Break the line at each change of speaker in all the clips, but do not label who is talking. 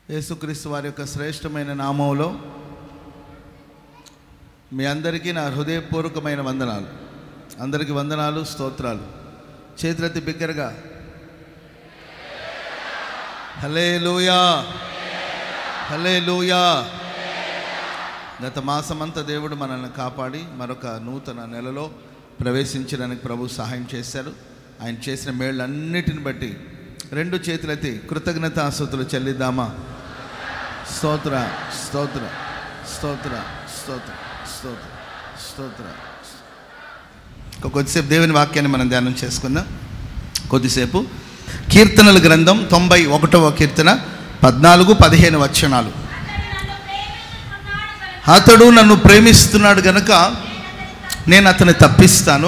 యేసుక్రీస్తు వారి యొక్క శ్రేష్టమైన నామంలో మీ అందరికీ నా హృదయపూర్వకమైన వందనాలు అందరికీ వందనాలు స్తోత్రాలు చేతులెత్తి బిగ్గరగా హలే లూయా హలే లూయా గత మాసమంతా దేవుడు మనల్ని కాపాడి మరొక నూతన నెలలో ప్రవేశించడానికి ప్రభు సహాయం చేశారు ఆయన చేసిన మేళ్ళన్నిటిని బట్టి రెండు చేతులెత్తి కృతజ్ఞత ఆసుతులు చెల్లిద్దామా స్తోత్ర స్తోత్ర స్తోత్ర స్తోత్ర స్తోత్ర స్తోత్ర ఒక కొద్దిసేపు దేవుని వాక్యాన్ని మనం ధ్యానం చేసుకుందాం కొద్దిసేపు కీర్తనల గ్రంథం తొంభై ఒకటవ కీర్తన పద్నాలుగు పదిహేను వచనాలు అతడు నన్ను ప్రేమిస్తున్నాడు గనుక నేను అతన్ని తప్పిస్తాను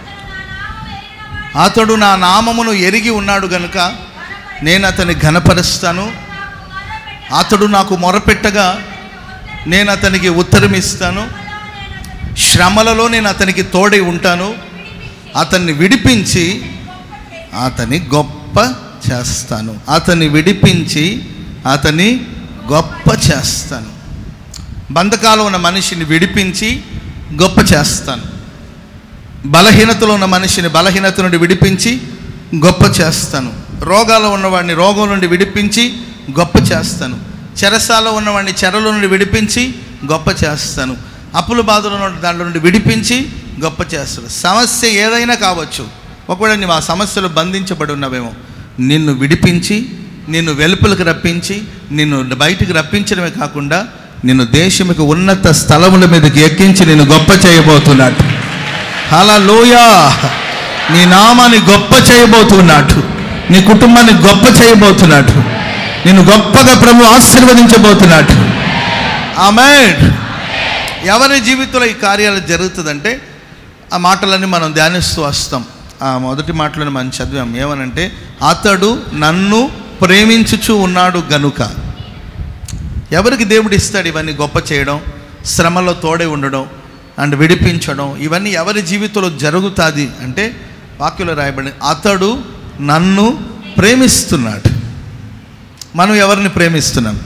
అతడు నా నామమును ఎరిగి ఉన్నాడు గనుక నేను అతన్ని ఘనపరుస్తాను అతడు నాకు మొరపెట్టగా నేను అతనికి ఉత్తరం ఇస్తాను శ్రమలలో నేను అతనికి తోడై ఉంటాను అతన్ని విడిపించి అతని గొప్ప చేస్తాను అతన్ని విడిపించి అతని గొప్ప చేస్తాను బంధకాలు ఉన్న మనిషిని విడిపించి గొప్ప చేస్తాను బలహీనతలో ఉన్న మనిషిని బలహీనత నుండి విడిపించి గొప్ప చేస్తాను రోగాలు ఉన్నవాడిని రోగం నుండి విడిపించి గొప్ప చేస్తాను చెరసాలో ఉన్నవాడిని చెరలో నుండి విడిపించి గొప్ప చేస్తాను అప్పుల బాధలు ఉన్న దాంట్లో నుండి విడిపించి గొప్ప చేస్తాను సమస్య ఏదైనా కావచ్చు ఒకవేళ నీవు ఆ సమస్యలు బంధించబడి ఉన్నవేమో నిన్ను విడిపించి నిన్ను వెలుపలకు రప్పించి నిన్ను బయటికి రప్పించడమే కాకుండా నిన్ను దేశముకు ఉన్నత స్థలముల మీదకి ఎక్కించి నిన్ను గొప్ప చేయబోతున్నాడు అలా లోయా నీ నామాన్ని గొప్ప చేయబోతున్నాడు నీ కుటుంబాన్ని గొప్ప చేయబోతున్నాడు నిన్ను గొప్పగా ప్రభు ఆశీర్వదించబోతున్నాడు ఆమె ఎవరి జీవితంలో ఈ కార్యాలు జరుగుతుందంటే ఆ మాటలన్నీ మనం ధ్యానిస్తూ వస్తాం ఆ మొదటి మాటలను మనం చదివాం ఏమనంటే అతడు నన్ను ప్రేమించుచు ఉన్నాడు గనుక ఎవరికి దేవుడు ఇస్తాడు ఇవన్నీ గొప్ప చేయడం శ్రమలో తోడే ఉండడం అండ్ విడిపించడం ఇవన్నీ ఎవరి జీవితంలో జరుగుతుంది అంటే వాక్యంలో రాయబడి అతడు నన్ను ప్రేమిస్తున్నాడు మనం ఎవరిని ప్రేమిస్తున్నాం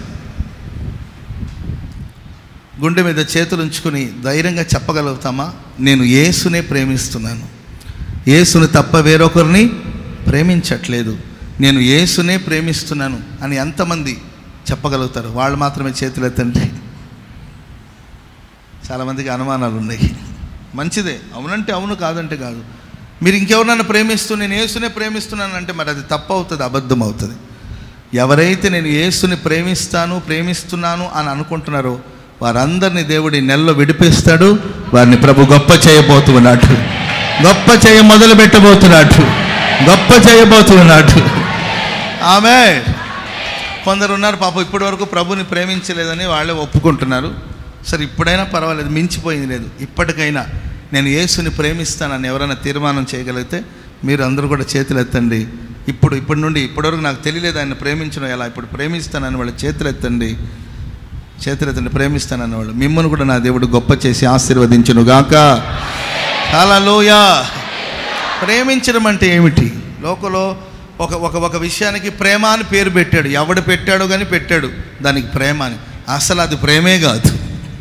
గుండె మీద చేతులు ఉంచుకుని ధైర్యంగా చెప్పగలుగుతామా నేను యేసునే ప్రేమిస్తున్నాను యేసుని తప్ప వేరొకరిని ప్రేమించట్లేదు నేను యేసునే ప్రేమిస్తున్నాను అని ఎంతమంది చెప్పగలుగుతారు వాళ్ళు మాత్రమే చేతులు ఎత్తండి చాలామందికి అనుమానాలు ఉన్నాయి మంచిదే అవునంటే అవును కాదంటే కాదు మీరు ఇంకెవరన్నా ప్రేమిస్తూ నేను యేసునే ప్రేమిస్తున్నాను అంటే మరి అది తప్పు అవుతుంది అబద్ధం అవుతుంది ఎవరైతే నేను యేసుని ప్రేమిస్తాను ప్రేమిస్తున్నాను అని అనుకుంటున్నారో వారందరినీ దేవుడి నెలలో విడిపిస్తాడు వారిని ప్రభు గొప్ప చేయబోతున్నాడు గొప్ప చేయ మొదలు పెట్టబోతున్నాడు గొప్ప చేయబోతున్నాడు ఆమె కొందరు ఉన్నారు పాపం ఇప్పటి వరకు ప్రభుని ప్రేమించలేదని వాళ్ళే ఒప్పుకుంటున్నారు సరే ఇప్పుడైనా పర్వాలేదు మించిపోయింది లేదు ఇప్పటికైనా నేను యేసుని ప్రేమిస్తానని ఎవరైనా తీర్మానం చేయగలిగితే మీరు అందరూ కూడా చేతులు ఎత్తండి ఇప్పుడు ఇప్పటి నుండి ఇప్పటివరకు నాకు తెలియలేదు ఆయన ప్రేమించడం ఎలా ఇప్పుడు ప్రేమిస్తానని వాళ్ళు చేతులు ఎత్తండి చేతులు ఎత్తండి ప్రేమిస్తానని వాళ్ళు మిమ్మల్ని కూడా నా దేవుడు గొప్ప చేసి ఆశీర్వదించును గాక హల్లెలూయా ప్రేమించడం అంటే ఏమిటి లోకలో ఒక ఒక ఒక విషయానికి ప్రేమ అని పేరు పెట్టాడు ఎవడు పెట్టాడు కానీ పెట్టాడు దానికి ప్రేమ అని అసలు అది ప్రేమే కాదు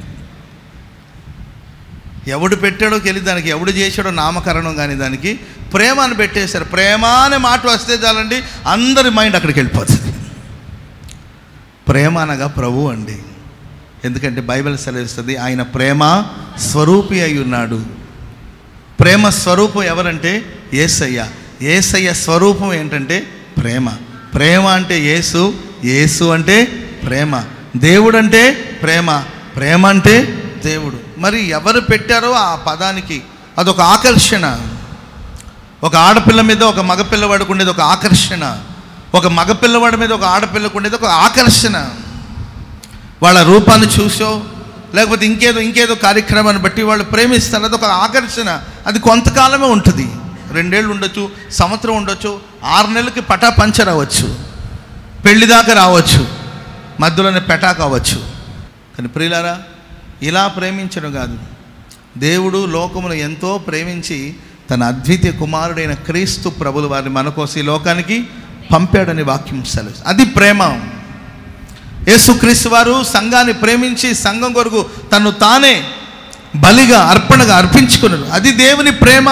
ఎవడు పెట్టాడో తెలియదు దానికి ఎవడు చేశాడో నామకరణం కానీ దానికి ప్రేమ అని పెట్టేశారు ప్రేమ అనే మాట వస్తే చాలండి అందరి మైండ్ అక్కడికి వెళ్ళిపోతుంది ప్రేమ అనగా ప్రభు అండి ఎందుకంటే బైబిల్ సెలవిస్తుంది ఆయన ప్రేమ స్వరూపి అయి ఉన్నాడు ప్రేమ స్వరూపం ఎవరంటే ఏసయ్య ఏసయ్య స్వరూపం ఏంటంటే ప్రేమ ప్రేమ అంటే యేసు యేసు అంటే ప్రేమ దేవుడు అంటే ప్రేమ ప్రేమ అంటే దేవుడు మరి ఎవరు పెట్టారో ఆ పదానికి అదొక ఆకర్షణ ఒక ఆడపిల్ల మీద ఒక మగపిల్లవాడికి ఉండేది ఒక ఆకర్షణ ఒక మగపిల్లవాడి మీద ఒక ఆడపిల్లకు ఉండేది ఒక ఆకర్షణ వాళ్ళ రూపాన్ని చూసో లేకపోతే ఇంకేదో ఇంకేదో కార్యక్రమాన్ని బట్టి వాళ్ళు ప్రేమిస్తారు అది ఒక ఆకర్షణ అది కొంతకాలమే ఉంటుంది రెండేళ్ళు ఉండొచ్చు సంవత్సరం ఉండొచ్చు ఆరు నెలలకి పటా పంచర్ అవ్వచ్చు పెళ్లి దాకా రావచ్చు మధ్యలోనే పెటా కావచ్చు కానీ ప్రియులారా ఇలా ప్రేమించడం కాదు దేవుడు లోకమును ఎంతో ప్రేమించి తన అద్వితీయ కుమారుడైన క్రీస్తు ప్రభులు వారిని మన కోసం ఈ లోకానికి పంపాడని వాక్యం సెలవు అది ప్రేమ యేసుక్రీస్తు వారు సంఘాన్ని ప్రేమించి సంఘం కొరకు తను తానే బలిగా అర్పణగా అర్పించుకున్నారు అది దేవుని ప్రేమ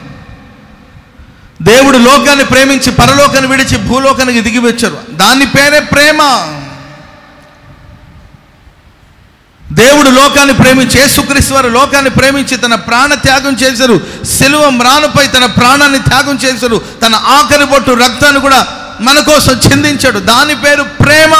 దేవుడు లోకాన్ని ప్రేమించి పరలోకాన్ని విడిచి భూలోకానికి దిగి వచ్చారు దాని పేరే ప్రేమ దేవుడు లోకాన్ని ప్రేమించి యేసుక్రీస్తు వారు లోకాన్ని ప్రేమించి తన ప్రాణ త్యాగం చేశారు సెలువ మ్రానుపై తన ప్రాణాన్ని త్యాగం చేశారు తన ఆఖరి బొట్టు రక్తాన్ని కూడా మన కోసం చిందించాడు దాని పేరు ప్రేమ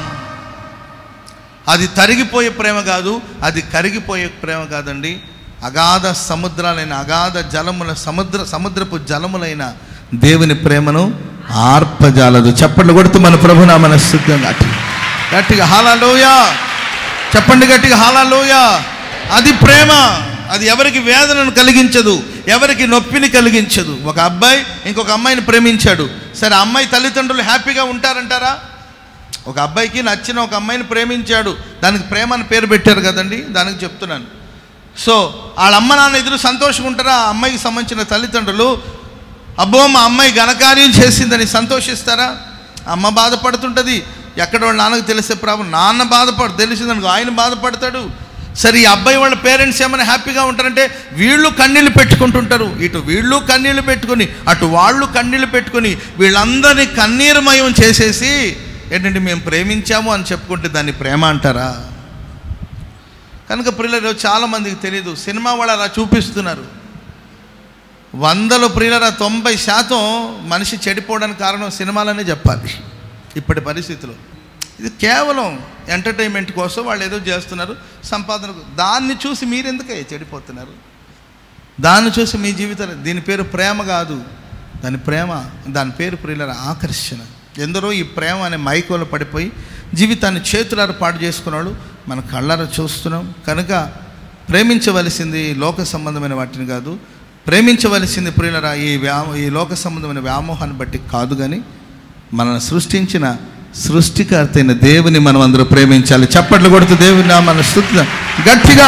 అది తరిగిపోయే ప్రేమ కాదు అది కరిగిపోయే ప్రేమ కాదండి అగాధ సముద్రాలైన అగాధ జలముల సముద్ర సముద్రపు జలములైన దేవుని ప్రేమను ఆర్పజాలదు చప్పట్లు కొడుతూ మన ప్రభునామన స్థుతి గట్టిగా గట్టిగా హాలలోయ చెప్పండి గట్టిగా హాలలోయ అది ప్రేమ అది ఎవరికి వేదనను కలిగించదు ఎవరికి నొప్పిని కలిగించదు ఒక అబ్బాయి ఇంకొక అమ్మాయిని ప్రేమించాడు సరే ఆ అమ్మాయి తల్లిదండ్రులు హ్యాపీగా ఉంటారంటారా ఒక అబ్బాయికి నచ్చిన ఒక అమ్మాయిని ప్రేమించాడు దానికి ప్రేమ అని పేరు పెట్టారు కదండి దానికి చెప్తున్నాను సో వాళ్ళ అమ్మ నాన్న ఎదురు సంతోషంగా ఉంటారా ఆ అమ్మాయికి సంబంధించిన తల్లిదండ్రులు అబ్బో మా అమ్మాయి ఘనకార్యం చేసిందని సంతోషిస్తారా అమ్మ బాధపడుతుంటుంది ఎక్కడ వాళ్ళ నాన్నకు తెలిసే ప్రాబ్లం నాన్న బాధపడు తెలిసిందనుకో ఆయన బాధపడతాడు సరే ఈ అబ్బాయి వాళ్ళ పేరెంట్స్ ఏమైనా హ్యాపీగా ఉంటారంటే వీళ్ళు కన్నీళ్ళు పెట్టుకుంటుంటారు ఇటు వీళ్ళు కన్నీళ్ళు పెట్టుకొని అటు వాళ్ళు కన్నీళ్ళు పెట్టుకొని వీళ్ళందరినీ కన్నీరుమయం చేసేసి ఏంటంటే మేము ప్రేమించాము అని చెప్పుకుంటే దాన్ని ప్రేమ అంటారా కనుక ప్రియులరు చాలామందికి తెలియదు సినిమా వాళ్ళు అలా చూపిస్తున్నారు వందల ప్రియులర తొంభై శాతం మనిషి చెడిపోవడానికి కారణం సినిమాలనే చెప్పాలి ఇప్పటి పరిస్థితిలో ఇది కేవలం ఎంటర్టైన్మెంట్ కోసం వాళ్ళు ఏదో చేస్తున్నారు సంపాదన దాన్ని చూసి మీరెందుకే చెడిపోతున్నారు దాన్ని చూసి మీ జీవితాలు దీని పేరు ప్రేమ కాదు దాని ప్రేమ దాని పేరు ప్రియులర ఆకర్షణ ఎందరో ఈ ప్రేమ అనే మైకోలో పడిపోయి జీవితాన్ని చేతులారా పాటు చేసుకున్నాడు మన కళ్ళారా చూస్తున్నాం కనుక ప్రేమించవలసింది లోక సంబంధమైన వాటిని కాదు ప్రేమించవలసింది ప్రియులరా ఈ వ్యా ఈ లోక సంబంధమైన వ్యామోహాన్ని బట్టి కాదు కానీ మనల్ని సృష్టించిన సృష్టికర్త అయిన దేవుని మనం అందరూ ప్రేమించాలి చప్పట్లు కొడుతూ దేవుని నామాన్ని స్థుతి గట్టిగా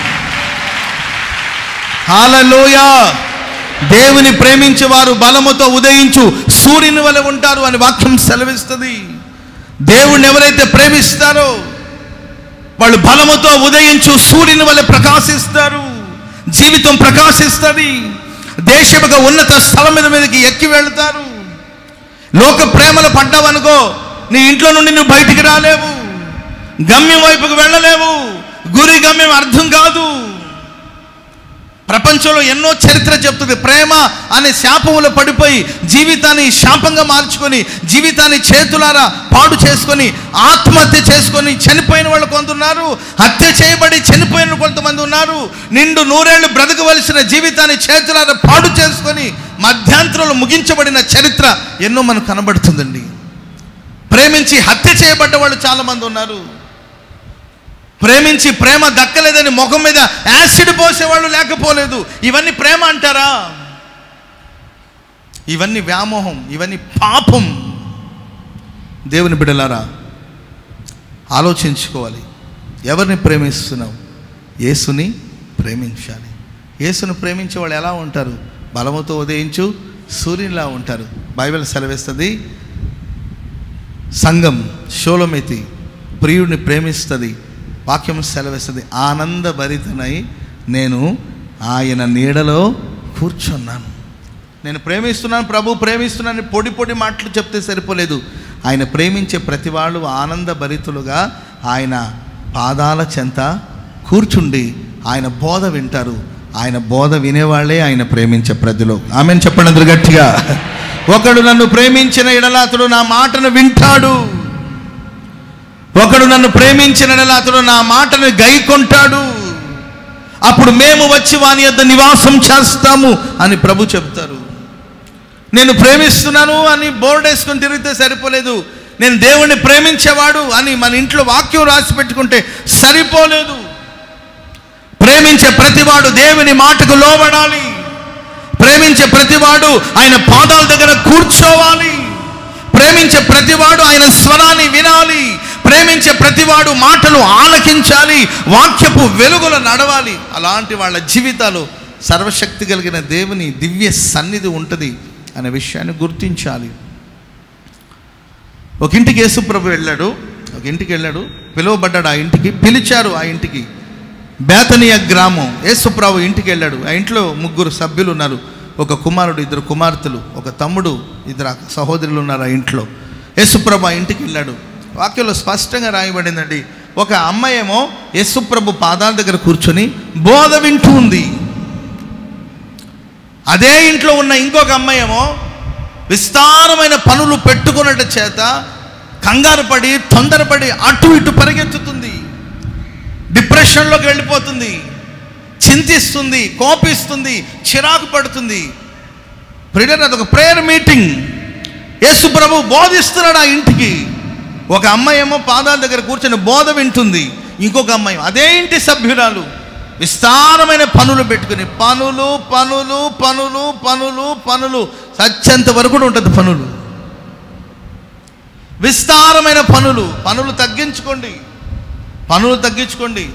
హాలలోయా దేవుని ప్రేమించేవారు బలముతో ఉదయించు సూర్యుని వలె ఉంటారు అని వాక్యం సెలవిస్తుంది దేవుణ్ణి ఎవరైతే ప్రేమిస్తారో వాళ్ళు బలముతో ఉదయించు సూర్యుని వలె ప్రకాశిస్తారు జీవితం ప్రకాశిస్తుంది దేశముగా ఉన్నత స్థలం మీద మీదకి ఎక్కి వెళ్తారు లోక ప్రేమలు పడ్డావనుకో నీ ఇంట్లో నుండి నువ్వు బయటికి రాలేవు గమ్యం వైపుకు వెళ్ళలేవు గురి గమ్యం అర్థం కాదు ప్రపంచంలో ఎన్నో చరిత్ర చెప్తుంది ప్రేమ అనే శాపములో పడిపోయి జీవితాన్ని శాపంగా మార్చుకొని జీవితాన్ని చేతులారా పాడు చేసుకొని ఆత్మహత్య చేసుకొని చనిపోయిన వాళ్ళు కొంతున్నారు హత్య చేయబడి చనిపోయిన కొంతమంది ఉన్నారు నిండు నూరేళ్లు బ్రతకవలసిన జీవితాన్ని చేతులారా పాడు చేసుకొని మధ్యాంతరంలో ముగించబడిన చరిత్ర ఎన్నో మనకు కనబడుతుందండి ప్రేమించి హత్య చేయబడ్డ వాళ్ళు చాలామంది ఉన్నారు ప్రేమించి ప్రేమ దక్కలేదని ముఖం మీద యాసిడ్ పోసేవాళ్ళు లేకపోలేదు ఇవన్నీ ప్రేమ అంటారా ఇవన్నీ వ్యామోహం ఇవన్నీ పాపం దేవుని బిడలారా ఆలోచించుకోవాలి ఎవరిని ప్రేమిస్తున్నావు యేసుని ప్రేమించాలి యేసుని ప్రేమించే వాళ్ళు ఎలా ఉంటారు బలముతో ఉదయించు సూర్యునిలా ఉంటారు బైబిల్ సెలవిస్తుంది సంఘం షోలమెతి ప్రియుడిని ప్రేమిస్తుంది వాక్యం సెలవిస్తుంది ఆనందభరితనై నేను ఆయన నీడలో కూర్చున్నాను నేను ప్రేమిస్తున్నాను ప్రభు ప్రేమిస్తున్నాను పొడి పొడి మాటలు చెప్తే సరిపోలేదు ఆయన ప్రేమించే ప్రతి వాళ్ళు ఆనందభరితులుగా ఆయన పాదాల చెంత కూర్చుండి ఆయన బోధ వింటారు ఆయన బోధ వినేవాళ్లే ఆయన ప్రేమించే ప్రజలు ఆమెను చెప్పండి అందరు గట్టిగా ఒకడు నన్ను ప్రేమించిన ఎడల అతడు నా మాటను వింటాడు ఒకడు నన్ను ప్రేమించిన ఎడల అతడు నా మాటను గైకొంటాడు అప్పుడు మేము వచ్చి వాని యొద్ద నివాసం చేస్తాము అని ప్రభు చెప్తారు నేను ప్రేమిస్తున్నాను అని బోర్డు వేసుకొని తిరిగితే సరిపోలేదు నేను దేవుణ్ణి ప్రేమించేవాడు అని మన ఇంట్లో వాక్యం రాసి పెట్టుకుంటే సరిపోలేదు ప్రేమించే ప్రతివాడు దేవుని మాటకు లోబడాలి ప్రేమించే ప్రతివాడు ఆయన పాదాల దగ్గర కూర్చోవాలి ప్రేమించే ప్రతివాడు ఆయన స్వరాన్ని వినాలి ప్రేమించే ప్రతివాడు మాటలు ఆలకించాలి వాక్యపు వెలుగులు నడవాలి అలాంటి వాళ్ళ జీవితాలు సర్వశక్తి కలిగిన దేవుని దివ్య సన్నిధి ఉంటుంది అనే విషయాన్ని గుర్తించాలి ఒక ఇంటికి యేసుప్రభు వెళ్ళాడు ఒక ఒక ఇంటికి వెళ్ళాడు పిలువబడ్డాడు ఆ ఇంటికి పిలిచారు ఆ ఇంటికి బేతనీయ గ్రామం యేసుప్రావు ఇంటికి వెళ్ళాడు ఆ ఇంట్లో ముగ్గురు సభ్యులు ఉన్నారు ఒక కుమారుడు ఇద్దరు కుమార్తెలు ఒక తమ్ముడు ఇద్దరు సహోదరులు ఉన్నారు ఆ ఇంట్లో యేసుప్రభు ఆ ఇంటికి వెళ్ళాడు వాక్యంలో స్పష్టంగా రాయబడిందండి ఒక అమ్మాయి ఏమో యేసుప్రభు పాదాల దగ్గర కూర్చొని బోధ వింటూ ఉంది అదే ఇంట్లో ఉన్న ఇంకొక అమ్మాయి ఏమో విస్తారమైన పనులు పెట్టుకున్నట చేత కంగారు పడి తొందరపడి అటు ఇటు పరిగెత్తుతుంది డిప్రెషన్లోకి వెళ్ళిపోతుంది చింతిస్తుంది కోపిస్తుంది చిరాకు పడుతుంది ప్రియులర్ అదొక ప్రేయర్ మీటింగ్ యేసు ప్రభు బోధిస్తున్నాడు ఆ ఇంటికి ఒక అమ్మాయి ఏమో పాదాల దగ్గర కూర్చొని బోధ వింటుంది ఇంకొక అమ్మాయి అదే ఇంటి సభ్యురాలు విస్తారమైన పనులు పెట్టుకుని పనులు పనులు పనులు పనులు పనులు సత్యంత వరకు కూడా ఉంటుంది పనులు విస్తారమైన పనులు పనులు తగ్గించుకోండి పనులు తగ్గించుకోండి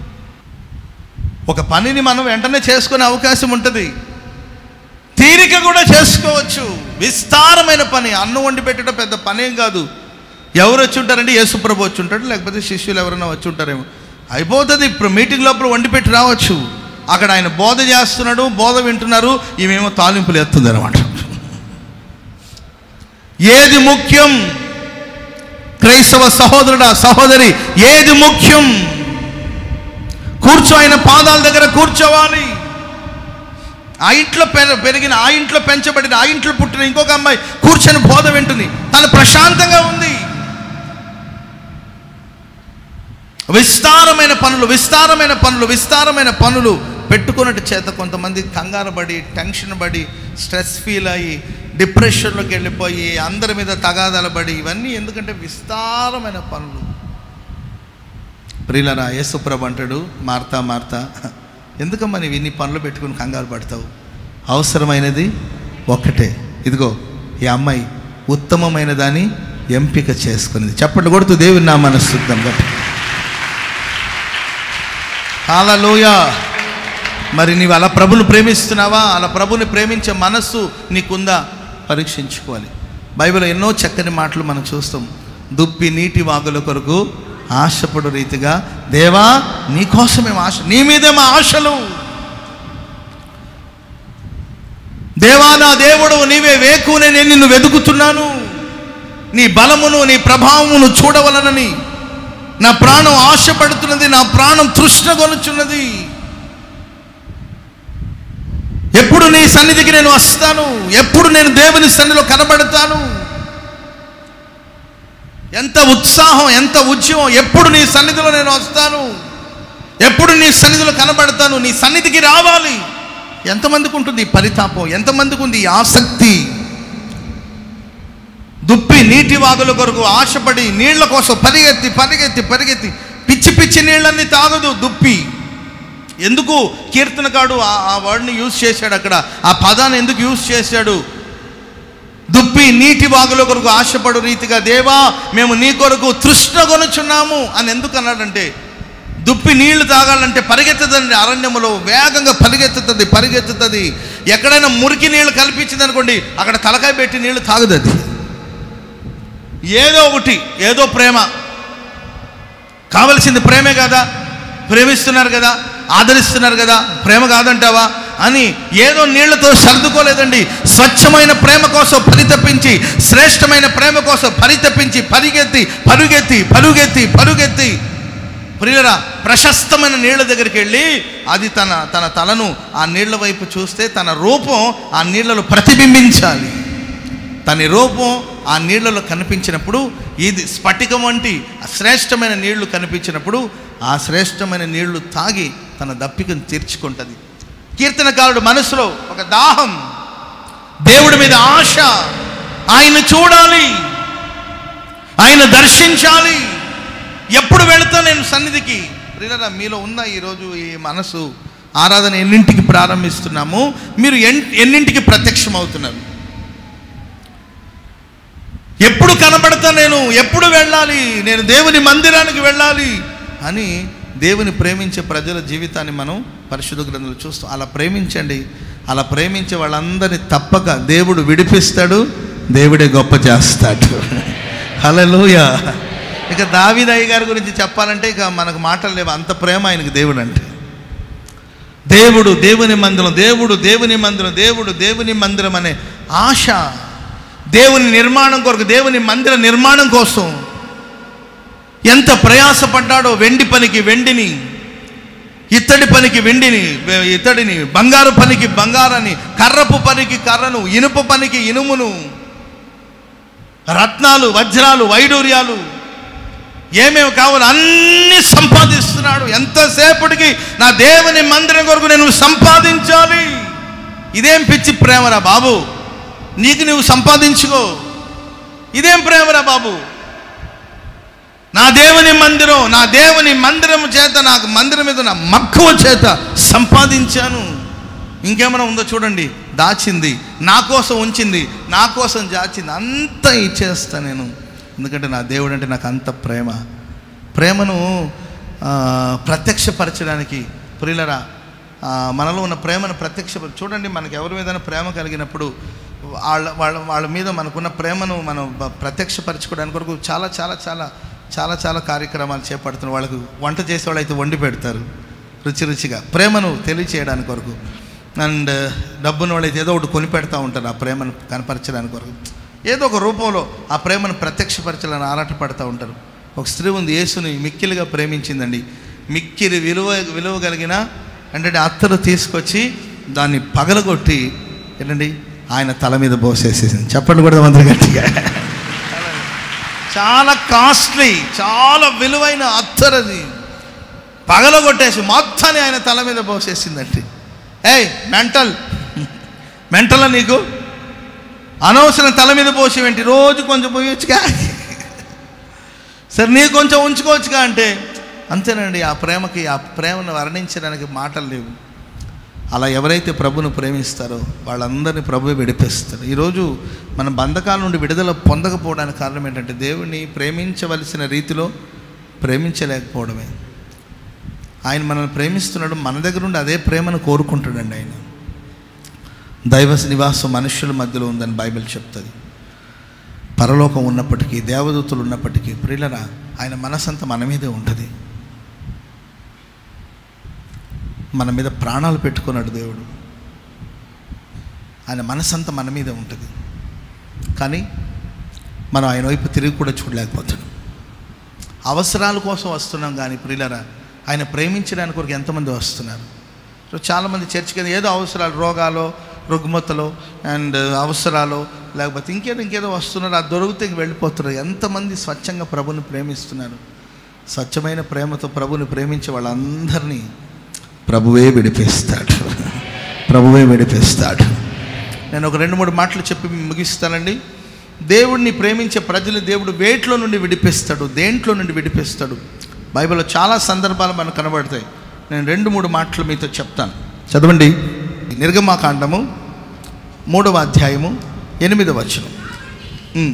ఒక పనిని మనం వెంటనే చేసుకునే అవకాశం ఉంటుంది తీరిక కూడా చేసుకోవచ్చు విస్తారమైన పని అన్నం వండి పెట్టడం పెద్ద పనేం కాదు ఎవరు వచ్చి ఉంటారంటే యేసుప్రభు వచ్చి ఉంటాడు లేకపోతే శిష్యులు ఎవరైనా వచ్చి ఉంటారేమో అయిపోతుంది ఇప్పుడు మీటింగ్ లోపల వండి పెట్టి రావచ్చు అక్కడ ఆయన బోధ చేస్తున్నాడు బోధ వింటున్నారు ఈమెమో తాలింపులు ఎత్తుంది అనమాట ఏది ముఖ్యం క్రైస్తవ సహోదరుడా సహోదరి ఏది ముఖ్యం కూర్చో ఆయన పాదాల దగ్గర కూర్చోవాలి ఆ ఇంట్లో పెర- పెరిగిన ఆ ఇంట్లో పెంచబడిన ఆ ఇంట్లో పుట్టిన ఇంకొక అమ్మాయి కూర్చొని బోధ వింటుంది తను ప్రశాంతంగా ఉంది విస్తారమైన పనులు విస్తారమైన పనులు విస్తారమైన పనులు పెట్టుకున్నట్టు చేత కొంతమంది కంగారు పడి టెన్షన్ పడి స్ట్రెస్ ఫీల్ అయ్యి డిప్రెషన్లోకి వెళ్ళిపోయి అందరి మీద తగాదాలు పడి ఇవన్నీ ఎందుకంటే విస్తారమైన పనులు ప్రియులరా యేసుప్రభు అంటాడు మార్తా మార్తా ఎందుకమ్మా నీవు ఇన్ని పనులు పెట్టుకుని కంగారు పడతావు అవసరమైనది ఒక్కటే ఇదిగో ఈ అమ్మాయి ఉత్తమమైన దాన్ని ఎంపిక చేసుకునేది చెప్పండి కొడుతూ దేవుని నా మనస్సుద్దాం గట్టి హాలలోయ మరి నీవు అలా ప్రభుని ప్రేమిస్తున్నావా అలా ప్రభుని ప్రేమించే మనస్సు నీకుందా పరీక్షించుకోవాలి బైబిల్లో ఎన్నో చక్కని మాటలు మనం చూస్తాం దుప్పి నీటి వాగుల కొరకు ఆశపడు రీతిగా దేవా నీ కోసమే మా ఆశ నీ మీదే మా ఆశలు దేవా నా దేవుడు నీవే వేకునే నేను నిన్ను వెతుకుతున్నాను నీ బలమును నీ ప్రభావమును చూడవలనని నా ప్రాణం ఆశపడుతున్నది నా ప్రాణం తృష్ణ కొనుచున్నది ఎప్పుడు నీ సన్నిధికి నేను వస్తాను ఎప్పుడు నేను దేవుని సన్నిధిలో కనబడతాను ఎంత ఉత్సాహం ఎంత ఉద్యమం ఎప్పుడు నీ సన్నిధిలో నేను వస్తాను ఎప్పుడు నీ సన్నిధిలో కనబడతాను నీ సన్నిధికి రావాలి ఎంతమందికి ఉంటుంది ఈ పరితాపం ఎంతమందికి ఉంది ఈ ఆసక్తి దుప్పి నీటి వాగుల కొరకు ఆశపడి నీళ్ల కోసం పరిగెత్తి పరిగెత్తి పరిగెత్తి పిచ్చి పిచ్చి నీళ్ళన్నీ తాగదు దుప్పి ఎందుకు కీర్తనకాడు ఆ- ఆ వర్డ్ని యూజ్ చేశాడు అక్కడ ఆ పదాన్ని ఎందుకు యూజ్ చేశాడు దుప్పి నీటి వాగుల కొరకు ఆశపడు రీతిగా దేవా మేము నీ కొరకు తృష్ణ కొనుచున్నాము అని ఎందుకు అన్నాడంటే దుప్పి నీళ్లు తాగాలంటే పరిగెత్తుతుంది అరణ్యములో వేగంగా పరిగెత్తుతుంది పరిగెత్తుతుంది ఎక్కడైనా మురికి నీళ్లు కల్పించింది అనుకోండి అక్కడ తలకాయ పెట్టి నీళ్లు తాగదు అది ఏదో ఒకటి ఏదో ప్రేమ కావలసింది ప్రేమే కదా ప్రేమిస్తున్నారు కదా ఆదరిస్తున్నారు కదా ప్రేమ కాదంటావా అని ఏదో నీళ్లతో సర్దుకోలేదండి స్వచ్ఛమైన ప్రేమ కోసం పరితపించి శ్రేష్టమైన ప్రేమ కోసం పరితపించి పరిగెత్తి పరుగెత్తి పరుగెత్తి పరుగెత్తి ప్రియురా ప్రశస్తమైన నీళ్ళ దగ్గరికి వెళ్ళి అది తన తన తలను ఆ నీళ్ల వైపు చూస్తే తన రూపం ఆ నీళ్లలో ప్రతిబింబించాలి తన రూపం ఆ నీళ్లలో కనిపించినప్పుడు ఇది స్ఫటికం వంటి శ్రేష్టమైన నీళ్లు కనిపించినప్పుడు ఆ శ్రేష్టమైన నీళ్లు తాగి తన దప్పికను తీర్చుకుంటుంది కీర్తనకారుడు మనసులో ఒక దాహం దేవుడి మీద ఆశ ఆయన చూడాలి ఆయన దర్శించాలి ఎప్పుడు వెళుతా నేను సన్నిధికి ప్రియులరా మీలో ఉన్న ఈరోజు ఈ మనసు ఆరాధన ఎన్నింటికి ప్రారంభిస్తున్నాము మీరు ఎన్ ఎన్నింటికి ప్రత్యక్షం అవుతున్నారు ఎప్పుడు కనబడతా నేను ఎప్పుడు వెళ్ళాలి నేను దేవుని మందిరానికి వెళ్ళాలి అని దేవుని ప్రేమించే ప్రజల జీవితాన్ని మనం పరిశుద్ధ గ్రంథంలో చూస్తాం అలా ప్రేమించండి అలా ప్రేమించే వాళ్ళందరినీ తప్పక దేవుడు విడిపిస్తాడు దేవుడే గొప్ప చేస్తాడు హల్లెలూయా ఇక దావిదయ్య గారి గురించి చెప్పాలంటే ఇక మనకు మాటలు లేవు అంత ప్రేమ ఆయనకి దేవుడు అంటే దేవుడు దేవుని మందిరం దేవుడు దేవుని మందిరం దేవుడు దేవుని మందిరం అనే ఆశ దేవుని నిర్మాణం కొరకు దేవుని మందిర నిర్మాణం కోసం ఎంత ప్రయాసపడ్డాడో వెండి పనికి వెండిని ఇత్తడి పనికి వెండిని వె- ఇత్తడిని బంగారు పనికి బంగారాన్ని కర్రపు పనికి కర్రను ఇనుప పనికి ఇనుమును రత్నాలు వజ్రాలు వైడూర్యాలు ఏమేమి కావాలో అన్నీ సంపాదిస్తున్నాడు ఎంతసేపటికి నా దేవుని మందిరం కొరకు నేను సంపాదించాలి ఇదేం పిచ్చి ప్రేమరా బాబు నీకు నువ్వు సంపాదించుకో ఇదేం ప్రేమరా బాబు నా దేవుని మందిరం నా దేవుని మందిరం చేత నాకు మందిరం మీద నా మక్కువ చేత సంపాదించాను ఇంకేమైనా ఉందో చూడండి దాచింది నా కోసం ఉంచింది నా కోసం దాచింది అంతా ఇచ్చేస్తా నేను ఎందుకంటే నా దేవుడు అంటే నాకు అంత ప్రేమ ప్రేమను ఆ, ప్రత్యక్షపరచడానికి ప్రియులరా ఆ, మనలో ఉన్న ప్రేమను ప్రత్యక్ష చూడండి మనకి ఎవరి మీద ప్రేమ కలిగినప్పుడు వాళ్ళ వాళ్ళ వాళ్ళ మీద మనకున్న ప్రేమను మనం బ- ప్రత్యక్షపరచుకోవడానికి కొరకు చాలా చాలా చాలా చాలా చాలా కార్యక్రమాలు చేపడుతున్నారు వాళ్ళకు వంట చేసేవాళ్ళు అయితే వండి పెడతారు రుచి రుచిగా ప్రేమను తెలియచేయడానికి కొరకు అండ్ డబ్బున్న వాళ్ళు అయితే ఏదో ఒకటి కొని పెడతా ఉంటారు ఆ ప్రేమను కనపరచడానికి కొరకు ఏదో ఒక రూపంలో ఆ ప్రేమను ప్రత్యక్షపరచాలని ఆరాటపడుతూ ఉంటారు ఒక స్త్రీ ఉంది యేసుని మిక్కిలిగా ప్రేమించిందండి మిక్కిలి విలువ విలువ కలిగిన అంటే అత్తరు తీసుకొచ్చి దాన్ని పగలగొట్టి ఏంటండి ఆయన తల మీద పోసేసేసింది చెప్పండి కూడా మంత్రి గట్టిగా చాలా కాస్ట్లీ చాలా విలువైన అత్తరది పగలగొట్టేసి మొత్తాన్ని ఆయన తల మీద పోసేసిందండి ఏయ్ మెంటల్ మెంటల్ నీకు అనవసరం తల మీద పోసేవేంటి రోజు కొంచెం పోయొచ్చుగా సరే నీ కొంచెం ఉంచుకోవచ్చుగా అంటే అంతేనండి ఆ ప్రేమకి ఆ ప్రేమను వర్ణించడానికి మాటలు లేవు అలా ఎవరైతే ప్రభును ప్రేమిస్తారో వాళ్ళందరినీ ప్రభువే విడిపిస్తారు ఈరోజు మన బంధకాల నుండి విడుదల పొందకపోవడానికి కారణం ఏంటంటే దేవుణ్ణి ప్రేమించవలసిన రీతిలో ప్రేమించలేకపోవడమే ఆయన మనల్ని ప్రేమిస్తున్నాడు మన దగ్గర నుండి అదే ప్రేమను కోరుకుంటాడండి ఆయన దైవ నివాసం మనుషుల మధ్యలో ఉందని బైబిల్ చెప్తుంది పరలోకం ఉన్నప్పటికీ దేవదూతలు ఉన్నప్పటికీ ప్రియులరా ఆయన మనసంతా మన మీదే ఉంటుంది మన మీద ప్రాణాలు పెట్టుకున్నాడు దేవుడు ఆయన మనసంతా మన మీదే ఉంటుంది కానీ మనం ఆయన వైపు తిరిగి కూడా చూడలేకపోతున్నాం అవసరాల కోసం వస్తున్నాం కానీ ప్రియులరా ఆయన ప్రేమించడానికి కొరకు ఎంతమంది వస్తున్నారు సో చాలామంది చర్చికి ఏదో అవసరాలు రోగాలు రుగ్మతలు అండ్ అవసరాలు లేకపోతే ఇంకేదో ఇంకేదో వస్తున్నారు అది దొరికితే ఇంక వెళ్ళిపోతున్నారు ఎంతమంది స్వచ్ఛంగా ప్రభుని ప్రేమిస్తున్నారు స్వచ్ఛమైన ప్రేమతో ప్రభుని ప్రేమించే వాళ్ళందరినీ ప్రభువే విడిపిస్తాడు ప్రభువే విడిపిస్తాడు నేను ఒక రెండు మూడు మాటలు చెప్పి ముగిస్తానండి దేవుడిని ప్రేమించే ప్రజలు దేవుడు వేట్లో నుండి విడిపిస్తాడు దేంట్లో నుండి విడిపిస్తాడు బైబిల్లో చాలా సందర్భాలు మనకు కనబడతాయి నేను రెండు మూడు మాటలు మీతో చెప్తాను చదవండి నిర్గమాకాండము మూడవ అధ్యాయము ఎనిమిదవ వచనం ఉమ్.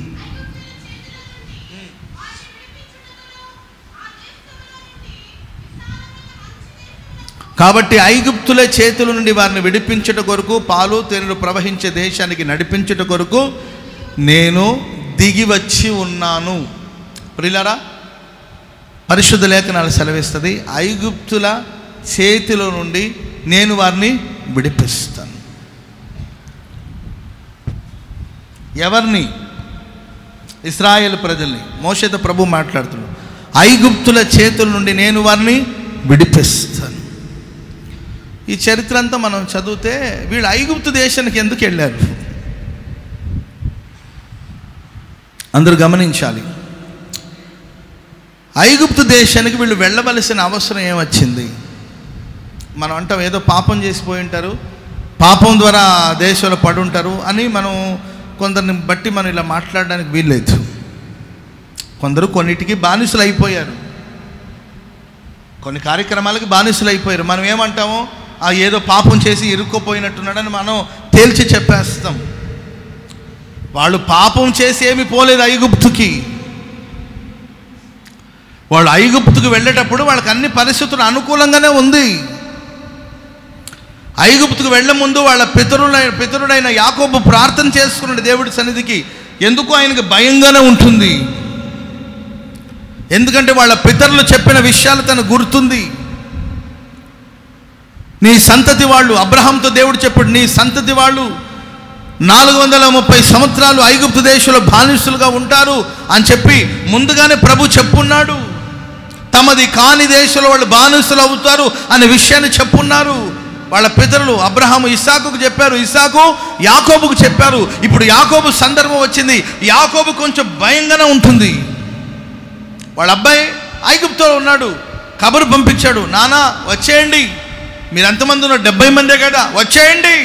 కాబట్టి ఐగుప్తుల చేతుల నుండి వారిని విడిపించుట కొరకు పాలు తేనెలు ప్రవహించే దేశానికి నడిపించుట కొరకు నేను దిగి వచ్చి ఉన్నాను ప్రిలరా పరిశుద్ధ లేఖనాలు సెలవిస్తుంది ఐగుప్తుల చేతిలో నుండి నేను వారిని విడిపిస్తాను ఎవరిని ఇస్రాయేల్ ప్రజల్ని మోషేత ప్రభు మాట్లాడుతున్నాడు ఐగుప్తుల చేతుల నుండి నేను వారిని విడిపిస్తాను ఈ చరిత్ర అంతా మనం చదివితే వీళ్ళు ఐగుప్తు దేశానికి ఎందుకు వెళ్ళారు అందరూ గమనించాలి ఐగుప్తు దేశానికి వీళ్ళు వెళ్ళవలసిన అవసరం ఏమొచ్చింది మనం అంటాం ఏదో పాపం చేసిపోయి ఉంటారు పాపం ద్వారా ఆ దేశంలో పడుంటారు అని మనం కొందరిని బట్టి మనం ఇలా మాట్లాడడానికి వీల్లేదు కొందరు కొన్నిటికి బానిసలు అయిపోయారు కొన్ని కార్యక్రమాలకి బానిసలు అయిపోయారు మనం ఏమంటాము ఆ ఏదో పాపం చేసి ఇరుక్కుపోయినట్టున్నాడని మనం తేల్చి చెప్పేస్తాం వాళ్ళు పాపం చేసి ఏమి పోలేదు ఐగుప్తుకి వాళ్ళు ఐగుప్తుకు వెళ్ళేటప్పుడు వాళ్ళకి అన్ని పరిస్థితులు అనుకూలంగానే ఉంది ఐగుప్తుకు వెళ్ళే ముందు వాళ్ళ పితరులైన పితరుడైన యాకోబు ప్రార్థన చేసుకున్నాడు దేవుడి సన్నిధికి ఎందుకు ఆయనకి భయంగానే ఉంటుంది ఎందుకంటే వాళ్ళ పితరులు చెప్పిన విషయాలు తను గుర్తుంది నీ సంతతి వాళ్ళు అబ్రహాంతో దేవుడు చెప్పాడు నీ సంతతి వాళ్ళు నాలుగు వందల ముప్పై సంవత్సరాలు ఐగుప్తు దేశంలో బానిసులుగా ఉంటారు అని చెప్పి ముందుగానే ప్రభు చెప్పున్నాడు తమది కాని దేశంలో వాళ్ళు బానిసులు అవుతారు అనే విషయాన్ని చెప్పున్నారు వాళ్ళ పితరులు అబ్రహాము ఇసాకుకు చెప్పారు ఇసాకు యాకోబుకు చెప్పారు ఇప్పుడు యాకోబు సందర్భం వచ్చింది యాకోబు కొంచెం భయంగానే ఉంటుంది వాళ్ళ అబ్బాయి ఐగుప్తులో ఉన్నాడు కబురు పంపించాడు నానా వచ్చేయండి మీరు ఎంతమంది ఉన్నారు డెబ్బై మందే కదా వచ్చేయండి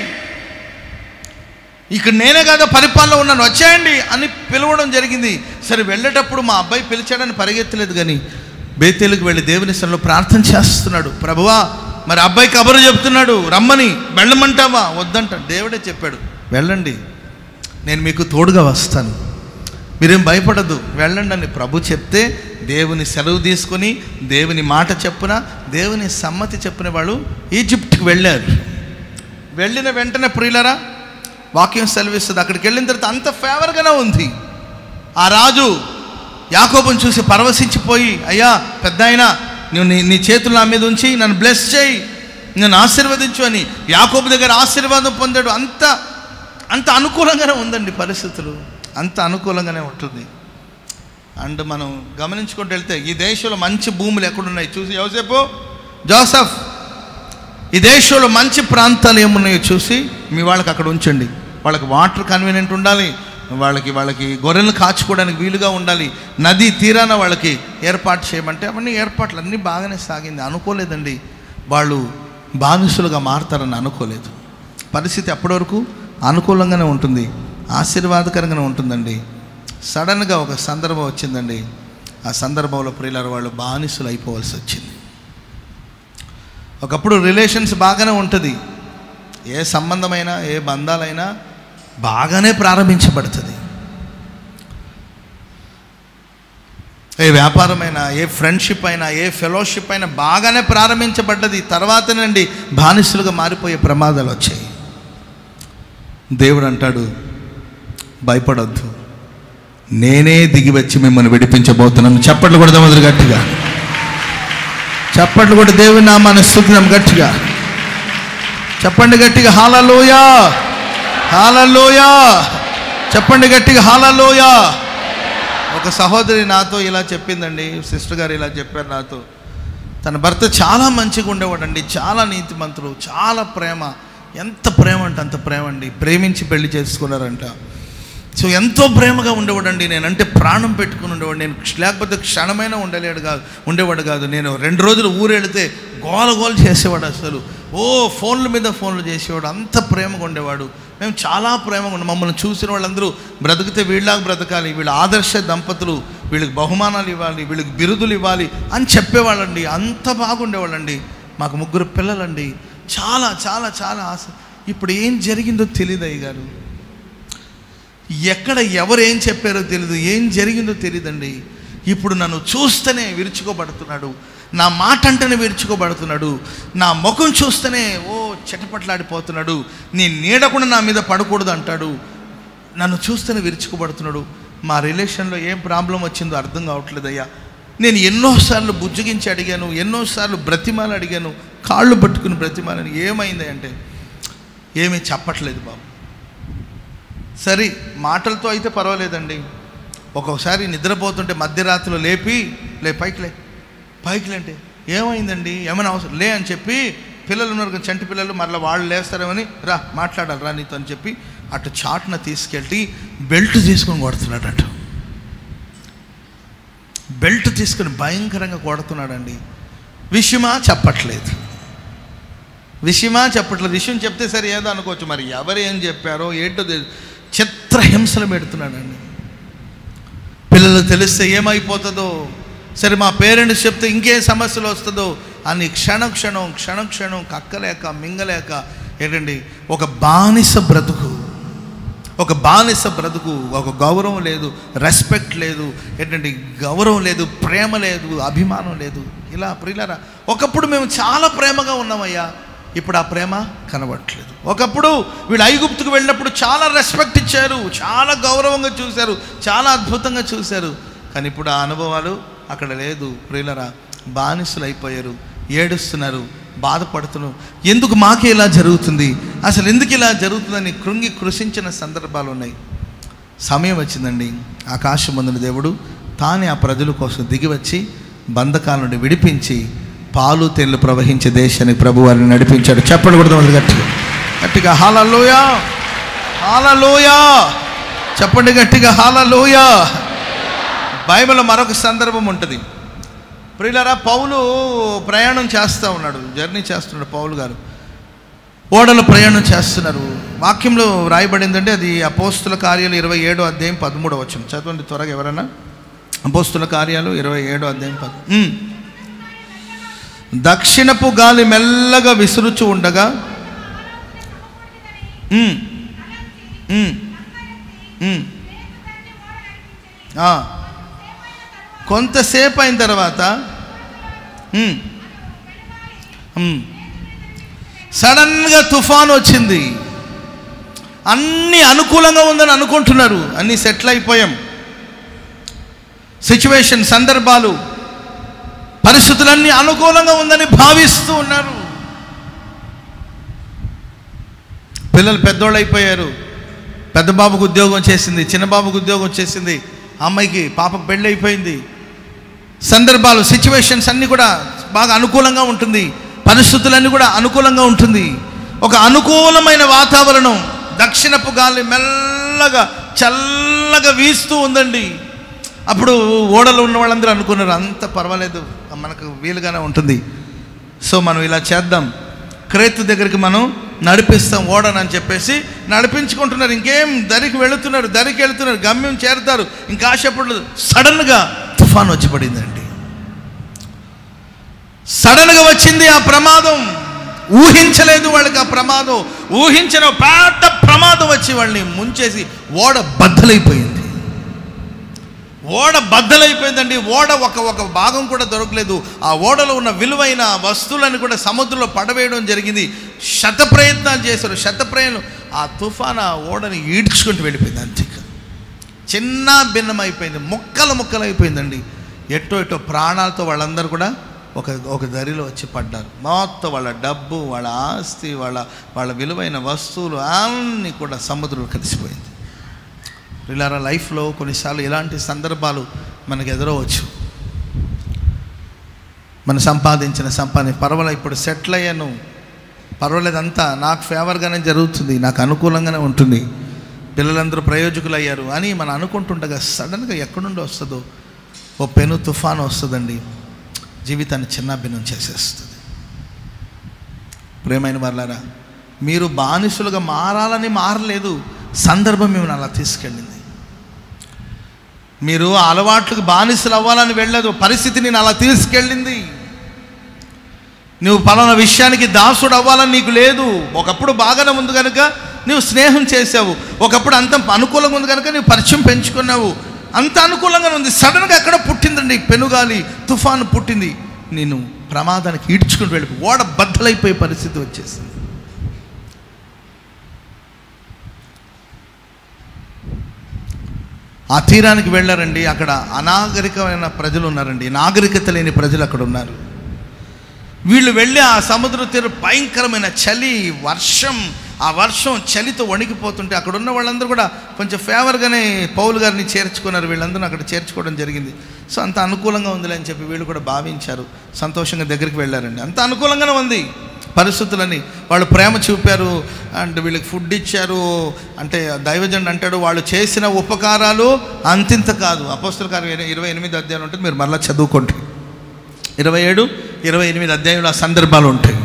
ఇక్కడ నేనే కదా పరిపాలన ఉన్నాను వచ్చేయండి అని పిలవడం జరిగింది సరే వెళ్ళేటప్పుడు మా అబ్బాయి పిలిచాడని పరిగెత్తలేదు కానీ బేతేలుకు వెళ్ళి దేవుని సన్నిలో ప్రార్థన చేస్తున్నాడు ప్రభువా మరి అబ్బాయి కబురు చెప్తున్నాడు రమ్మని వెళ్ళమంటావా వద్దంట దేవుడే చెప్పాడు వెళ్ళండి నేను మీకు తోడుగా వస్తాను మీరేం భయపడద్దు వెళ్ళండి అని ప్రభు చెప్తే దేవుని సెలవు తీసుకొని దేవుని మాట చెప్పున దేవుని సమ్మతి చెప్పిన వాళ్ళు ఈజిప్ట్కి వెళ్ళారు వెళ్ళిన వెంటనే ప్రియులరా వాక్యం సెలవిస్తుంది అక్కడికి వెళ్ళిన తర్వాత అంత ఫేవర్గానే ఉంది ఆ రాజు యాకోబుని చూసి పరవశించిపోయి అయ్యా పెద్ద ఆయన నువ్వు నీ నీ చేతులు నా మీద ఉంచి నన్ను బ్లెస్ చేయి నన్ను ఆశీర్వదించు అని యాకోబు దగ్గర ఆశీర్వాదం పొందాడు అంత అంత అనుకూలంగానే ఉందండి పరిస్థితులు అంత అనుకూలంగానే ఉంటుంది అండ్ మనం గమనించుకుంటూ వెళ్తే ఈ దేశంలో మంచి భూములు ఎక్కడున్నాయి చూసి యోసేపు జోసఫ్ ఈ దేశంలో మంచి ప్రాంతాలు ఏమున్నాయో చూసి మీ వాళ్ళకి అక్కడ ఉంచండి వాళ్ళకి వాటర్ కన్వీనియంట్ ఉండాలి వాళ్ళకి వాళ్ళకి గొర్రెలను కాచుకోవడానికి వీలుగా ఉండాలి నది తీరాన వాళ్ళకి ఏర్పాటు చేయమంటే అవన్నీ ఏర్పాట్లు అన్నీ బాగానే సాగింది అనుకోలేదండి వాళ్ళు బానిసులుగా మారతారని అనుకోలేదు పరిస్థితి అప్పటి వరకు అనుకూలంగానే ఉంటుంది ఆశీర్వాదకరంగానే ఉంటుందండి సడన్గా ఒక సందర్భం వచ్చిందండి ఆ సందర్భంలో ప్రియులారు వాళ్ళు బానిసులు అయిపోవాల్సి వచ్చింది ఒకప్పుడు రిలేషన్స్ బాగానే ఉంటుంది ఏ సంబంధమైనా ఏ బంధాలైనా బాగానే ప్రారంభించబడుతుంది ఏ వ్యాపారమైనా ఏ ఫ్రెండ్షిప్ అయినా ఏ ఫెలోషిప్ అయినా బాగానే ప్రారంభించబడ్డది తర్వాతనండి బానిసలుగా మారిపోయే ప్రమాదాలు వచ్చాయి దేవుడు అంటాడు భయపడొద్దు నేనే దిగి వచ్చి మిమ్మల్ని విడిపించబోతున్నాను చప్పట్లు కొడదాం మొదలు గట్టిగా చప్పట్లు కూడా దేవుని నామాన్ని స్థుతిద్దాం గట్టిగా చెప్పండి గట్టిగా హాలలోయా హాలలోయా చెప్పండి గట్టిగా హాలలోయా ఒక సహోదరి నాతో ఇలా చెప్పిందండి సిస్టర్ గారు ఇలా చెప్పారు నాతో తన భర్త చాలా మంచిగా ఉండేవాడండి చాలా నీతిమంతుడు చాలా ప్రేమ ఎంత ప్రేమ అంటే అంత ప్రేమ అండి ప్రేమించి పెళ్లి చేసుకున్నారంట సో ఎంతో ప్రేమగా ఉండేవాడండి నేనంటే ప్రాణం పెట్టుకుని ఉండేవాడు నేను లేకపోతే క్షణమైనా ఉండలేడు కాదు ఉండేవాడు కాదు నేను రెండు రోజులు ఊరు వెళితే గోల గోల చేసేవాడు అసలు ఓ ఫోన్ల మీద ఫోన్లు చేసేవాడు అంత ప్రేమగా ఉండేవాడు మేము చాలా ప్రేమగా ఉండే మమ్మల్ని చూసిన వాళ్ళందరూ బ్రతికితే వీళ్ళకి బ్రతకాలి వీళ్ళ ఆదర్శ దంపతులు వీళ్ళకి బహుమానాలు ఇవ్వాలి వీళ్ళకి బిరుదులు ఇవ్వాలి అని చెప్పేవాళ్ళండి అంత బాగుండేవాళ్ళండి మాకు ముగ్గురు పిల్లలండి చాలా చాలా చాలా ఆశ ఇప్పుడు ఏం జరిగిందో తెలియదు అయ్య గారు ఎక్కడ ఎవరు ఏం చెప్పారో తెలియదు ఏం జరిగిందో తెలియదండి ఇప్పుడు నన్ను చూస్తేనే విరుచుకోబడుతున్నాడు నా మాట అంటేనే విరుచుకోబడుతున్నాడు నా ముఖం చూస్తేనే ఓ చెటపట్లాడిపోతున్నాడు నీ నీడ కూడా నా మీద పడకూడదు అంటాడు నన్ను చూస్తేనే విరుచుకోబడుతున్నాడు మా రిలేషన్లో ఏం ప్రాబ్లం వచ్చిందో అర్థం కావట్లేదయ్యా నేను ఎన్నోసార్లు బుజ్జగించి అడిగాను ఎన్నోసార్లు బ్రతిమాలు అడిగాను కాళ్ళు పట్టుకుని బ్రతిమాలని ఏమైంది అంటే ఏమీ చెప్పట్లేదు బాబు సరే మాటలతో అయితే పర్వాలేదండి ఒక్కొక్కసారి నిద్రపోతుంటే మధ్యరాత్రిలో లేపి లే పైకి లే పైకి లేంటే ఏమైందండి ఏమైనా అవసరం లే అని చెప్పి పిల్లలు ఉన్నారు కదా, చంటి పిల్లలు మరలా వాళ్ళు లేస్తారేమని రా మాట్లాడాలి రా నీతో అని చెప్పి అటు చాటున తీసుకెళ్ళి బెల్ట్ తీసుకొని కొడుతున్నాడట బెల్ట్ తీసుకొని భయంకరంగా కొడుతున్నాడండి విషయమా చెప్పట్లేదు విషయమా చెప్పట్లేదు విషయం చెప్తే సరే ఏదో అనుకోవచ్చు మరి ఎవరు ఏం చెప్పారో ఏంటో తెలి- చిత్రహింసలు పెడుతున్నాడండి పిల్లలు తెలిస్తే ఏమైపోతుందో సరే మా పేరెంట్స్ చెప్తే ఇంకే సమస్యలు వస్తుందో అని క్షణ క్షణం క్షణ క్షణం కక్కలేక మింగలేక ఏంటండి ఒక బానిస బ్రతుకు ఒక బానిస బ్రతుకు ఒక గౌరవం లేదు రెస్పెక్ట్ లేదు ఏంటంటే గౌరవం లేదు ప్రేమ లేదు అభిమానం లేదు ఇలా ప్రియులరా ఒకప్పుడు మేము చాలా ప్రేమగా ఉన్నామయ్యా ఇప్పుడు ఆ ప్రేమ కనబడట్లేదు ఒకప్పుడు వీళ్ళు ఐగుప్తుకు వెళ్ళినప్పుడు చాలా రెస్పెక్ట్ ఇచ్చారు చాలా గౌరవంగా చూశారు చాలా అద్భుతంగా చూశారు కానీ ఇప్పుడు ఆ అనుభవాలు అక్కడ లేదు ప్రియులరా బానిసలు అయిపోయారు ఏడుస్తున్నారు బాధపడుతున్నారు ఎందుకు మాకే ఇలా జరుగుతుంది అసలు ఎందుకు ఇలా జరుగుతుందని కృంగి కృషించిన సందర్భాలు ఉన్నాయి సమయం వచ్చిందండి ఆకాశమందున దేవుడు తానే ఆ ప్రజల కోసం దిగి వచ్చి బంధకాల నుండి విడిపించి పాలు తేళ్లు ప్రవహించే దేశానికి ప్రభు వారిని నడిపించాడు చెప్పండి కూడా మొదలు గట్టిగా గట్టిగా హాలలోయ హాలలోయ చెప్పండి గట్టిగా హాలలోయ బైబిల్లో మరొక సందర్భం ఉంటుంది ప్రియులరా పౌలు ప్రయాణం చేస్తూ ఉన్నాడు జర్నీ చేస్తున్నాడు పౌలు గారు ఓడలో ప్రయాణం చేస్తున్నారు వాక్యంలో రాయబడిందంటే అది అపోస్తుల కార్యాలు ఇరవై ఏడో అధ్యాయం పదమూడో వచ్చిన చదవండి త్వరగా ఎవరన్నా అపోస్తుల కార్యాలు ఇరవై ఏడో అధ్యాయం పద ఉమ్. దక్షిణపు గాలి మెల్లగా విసురుచు ఉండగా ఉమ్, ఉమ్, ఉమ్. ఆ. కొంతసేపు అయిన తర్వాత ఉమ్, ఉమ్. సడన్గా తుఫాన్ వచ్చింది అన్నీ అనుకూలంగా ఉందని అనుకుంటున్నారు అన్నీ సెటిల్ అయిపోయాం సిచ్యువేషన్ సందర్భాలు పరిస్థితులన్నీ అనుకూలంగా ఉందని భావిస్తూ ఉన్నారు పిల్లలు పెద్దోళ్ళు అయిపోయారు పెద్ద బాబుకు ఉద్యోగం చేసింది చిన్న బాబుకు ఉద్యోగం చేసింది అమ్మాయికి పాపకు పెళ్ళి అయిపోయింది సందర్భాలు సిచ్యువేషన్స్ అన్నీ కూడా బాగా అనుకూలంగా ఉంటుంది పరిస్థితులన్నీ కూడా అనుకూలంగా ఉంటుంది ఒక అనుకూలమైన వాతావరణం దక్షిణపు గాలి మెల్లగా చల్లగా వీస్తూ ఉందండి అప్పుడు ఓడలో ఉన్న వాళ్ళందరూ అనుకున్నారు అంత పర్వాలేదు మనకు వీలుగానే ఉంటుంది సో మనం ఇలా చేద్దాం క్రేతు దగ్గరికి మనం నడిపిస్తాం ఓడనని చెప్పేసి నడిపించుకుంటున్నారు ఇంకేం దరికి వెళుతున్నారు దరికి వెళుతున్నారు గమ్యం చేరుతారు ఇంకా ఆశపడదు సడన్గా తుఫాన్ వచ్చి పడిందండి సడన్గా వచ్చింది ఆ ప్రమాదం ఊహించలేదు వాళ్ళకి ఆ ప్రమాదం ఊహించిన పెద్ద ప్రమాదం వచ్చి వాళ్ళని ముంచేసి ఓడ బద్దలైపోయింది ఓడ బద్దలైపోయిందండి ఓడ ఒక ఒక భాగం కూడా దొరకలేదు ఆ ఓడలో ఉన్న విలువైన వస్తువులను కూడా సముద్రంలో పడవేయడం జరిగింది శత ప్రయత్నాలు చేశారు శత ప్రయత్నం ఆ తుఫాన్ ఆ ఓడని ఈడ్చుకుంటూ వెళ్ళిపోయింది అంతే చిన్న భిన్నం అయిపోయింది ముక్కలు ముక్కలు అయిపోయిందండి ఎటో ఎటో ప్రాణాలతో వాళ్ళందరూ కూడా ఒక ఒక దరిలో వచ్చి పడ్డారు మొత్తం వాళ్ళ డబ్బు వాళ్ళ ఆస్తి వాళ్ళ వాళ్ళ విలువైన వస్తువులు అన్నీ కూడా సముద్రంలో కలిసిపోయింది ఇలారా లైఫ్లో కొన్నిసార్లు ఇలాంటి సందర్భాలు మనకు ఎదురవచ్చు మనం సంపాదించిన సంపాదన పర్వాలేదు ఇప్పుడు సెటిల్ అయ్యాను పర్వాలేదంతా నాకు ఫేవర్గానే జరుగుతుంది నాకు అనుకూలంగానే ఉంటుంది పిల్లలందరూ ప్రయోజకులు అయ్యారు అని మనం అనుకుంటుండగా సడన్గా ఎక్కడుండి వస్తుందో ఓ పెను తుఫాను వస్తుందండి జీవితాన్ని చిన్న భిన్నం చేసేస్తుంది ప్రేమైన వాళ్ళారా మీరు బానిసులుగా మారాలని మారలేదు సందర్భం మిమ్మల్ని అలా తీసుకెళ్ళింది మీరు ఆ అలవాట్లకు బానిసలు అవ్వాలని వెళ్ళలేదు పరిస్థితి నేను అలా తీసుకెళ్ళింది నువ్వు పలానా విషయానికి దాసుడు అవ్వాలని నీకు లేదు ఒకప్పుడు బాగానే ఉంది కనుక నువ్వు స్నేహం చేసావు ఒకప్పుడు అంత అనుకూలంగా ఉంది కనుక నువ్వు పరిచయం పెంచుకున్నావు అంత అనుకూలంగా ఉంది సడన్గా ఎక్కడ పుట్టిందండి పెనుగాలి తుఫాను పుట్టింది నేను ప్రమాదానికి ఈడ్చుకుని వెళ్ళి ఓడ బద్దలైపోయే పరిస్థితి వచ్చేసింది ఆ తీరానికి వెళ్ళారండి అక్కడ అనాగరికమైన ప్రజలు ఉన్నారండి నాగరికత లేని ప్రజలు అక్కడ ఉన్నారు వీళ్ళు వెళ్ళి ఆ సముద్ర తీరు భయంకరమైన చలి వర్షం ఆ వర్షం చలితో వణికిపోతుంటే అక్కడ ఉన్న వాళ్ళందరూ కూడా కొంచెం ఫేవర్గానే పౌలు గారిని చేర్చుకున్నారు వీళ్ళందరూ అక్కడ చేర్చుకోవడం జరిగింది సో అంత అనుకూలంగా ఉందిలే అని చెప్పి వీళ్ళు కూడా భావించారు సంతోషంగా దగ్గరికి వెళ్ళారండి అంత అనుకూలంగానే ఉంది పరిస్థితులని వాళ్ళు ప్రేమ చూపారు అండ్ వీళ్ళకి ఫుడ్ ఇచ్చారు అంటే దైవజన్ అంటాడు వాళ్ళు చేసిన ఉపకారాలు అంతింత కాదు అపోస్తుల కార్యం ఇరవై ఎనిమిది అధ్యాయం ఉంటుంది మీరు మరలా చదువుకోండి ఇరవై ఏడు ఇరవై ఎనిమిది అధ్యాయంలో ఆ సందర్భాలు ఉంటాయి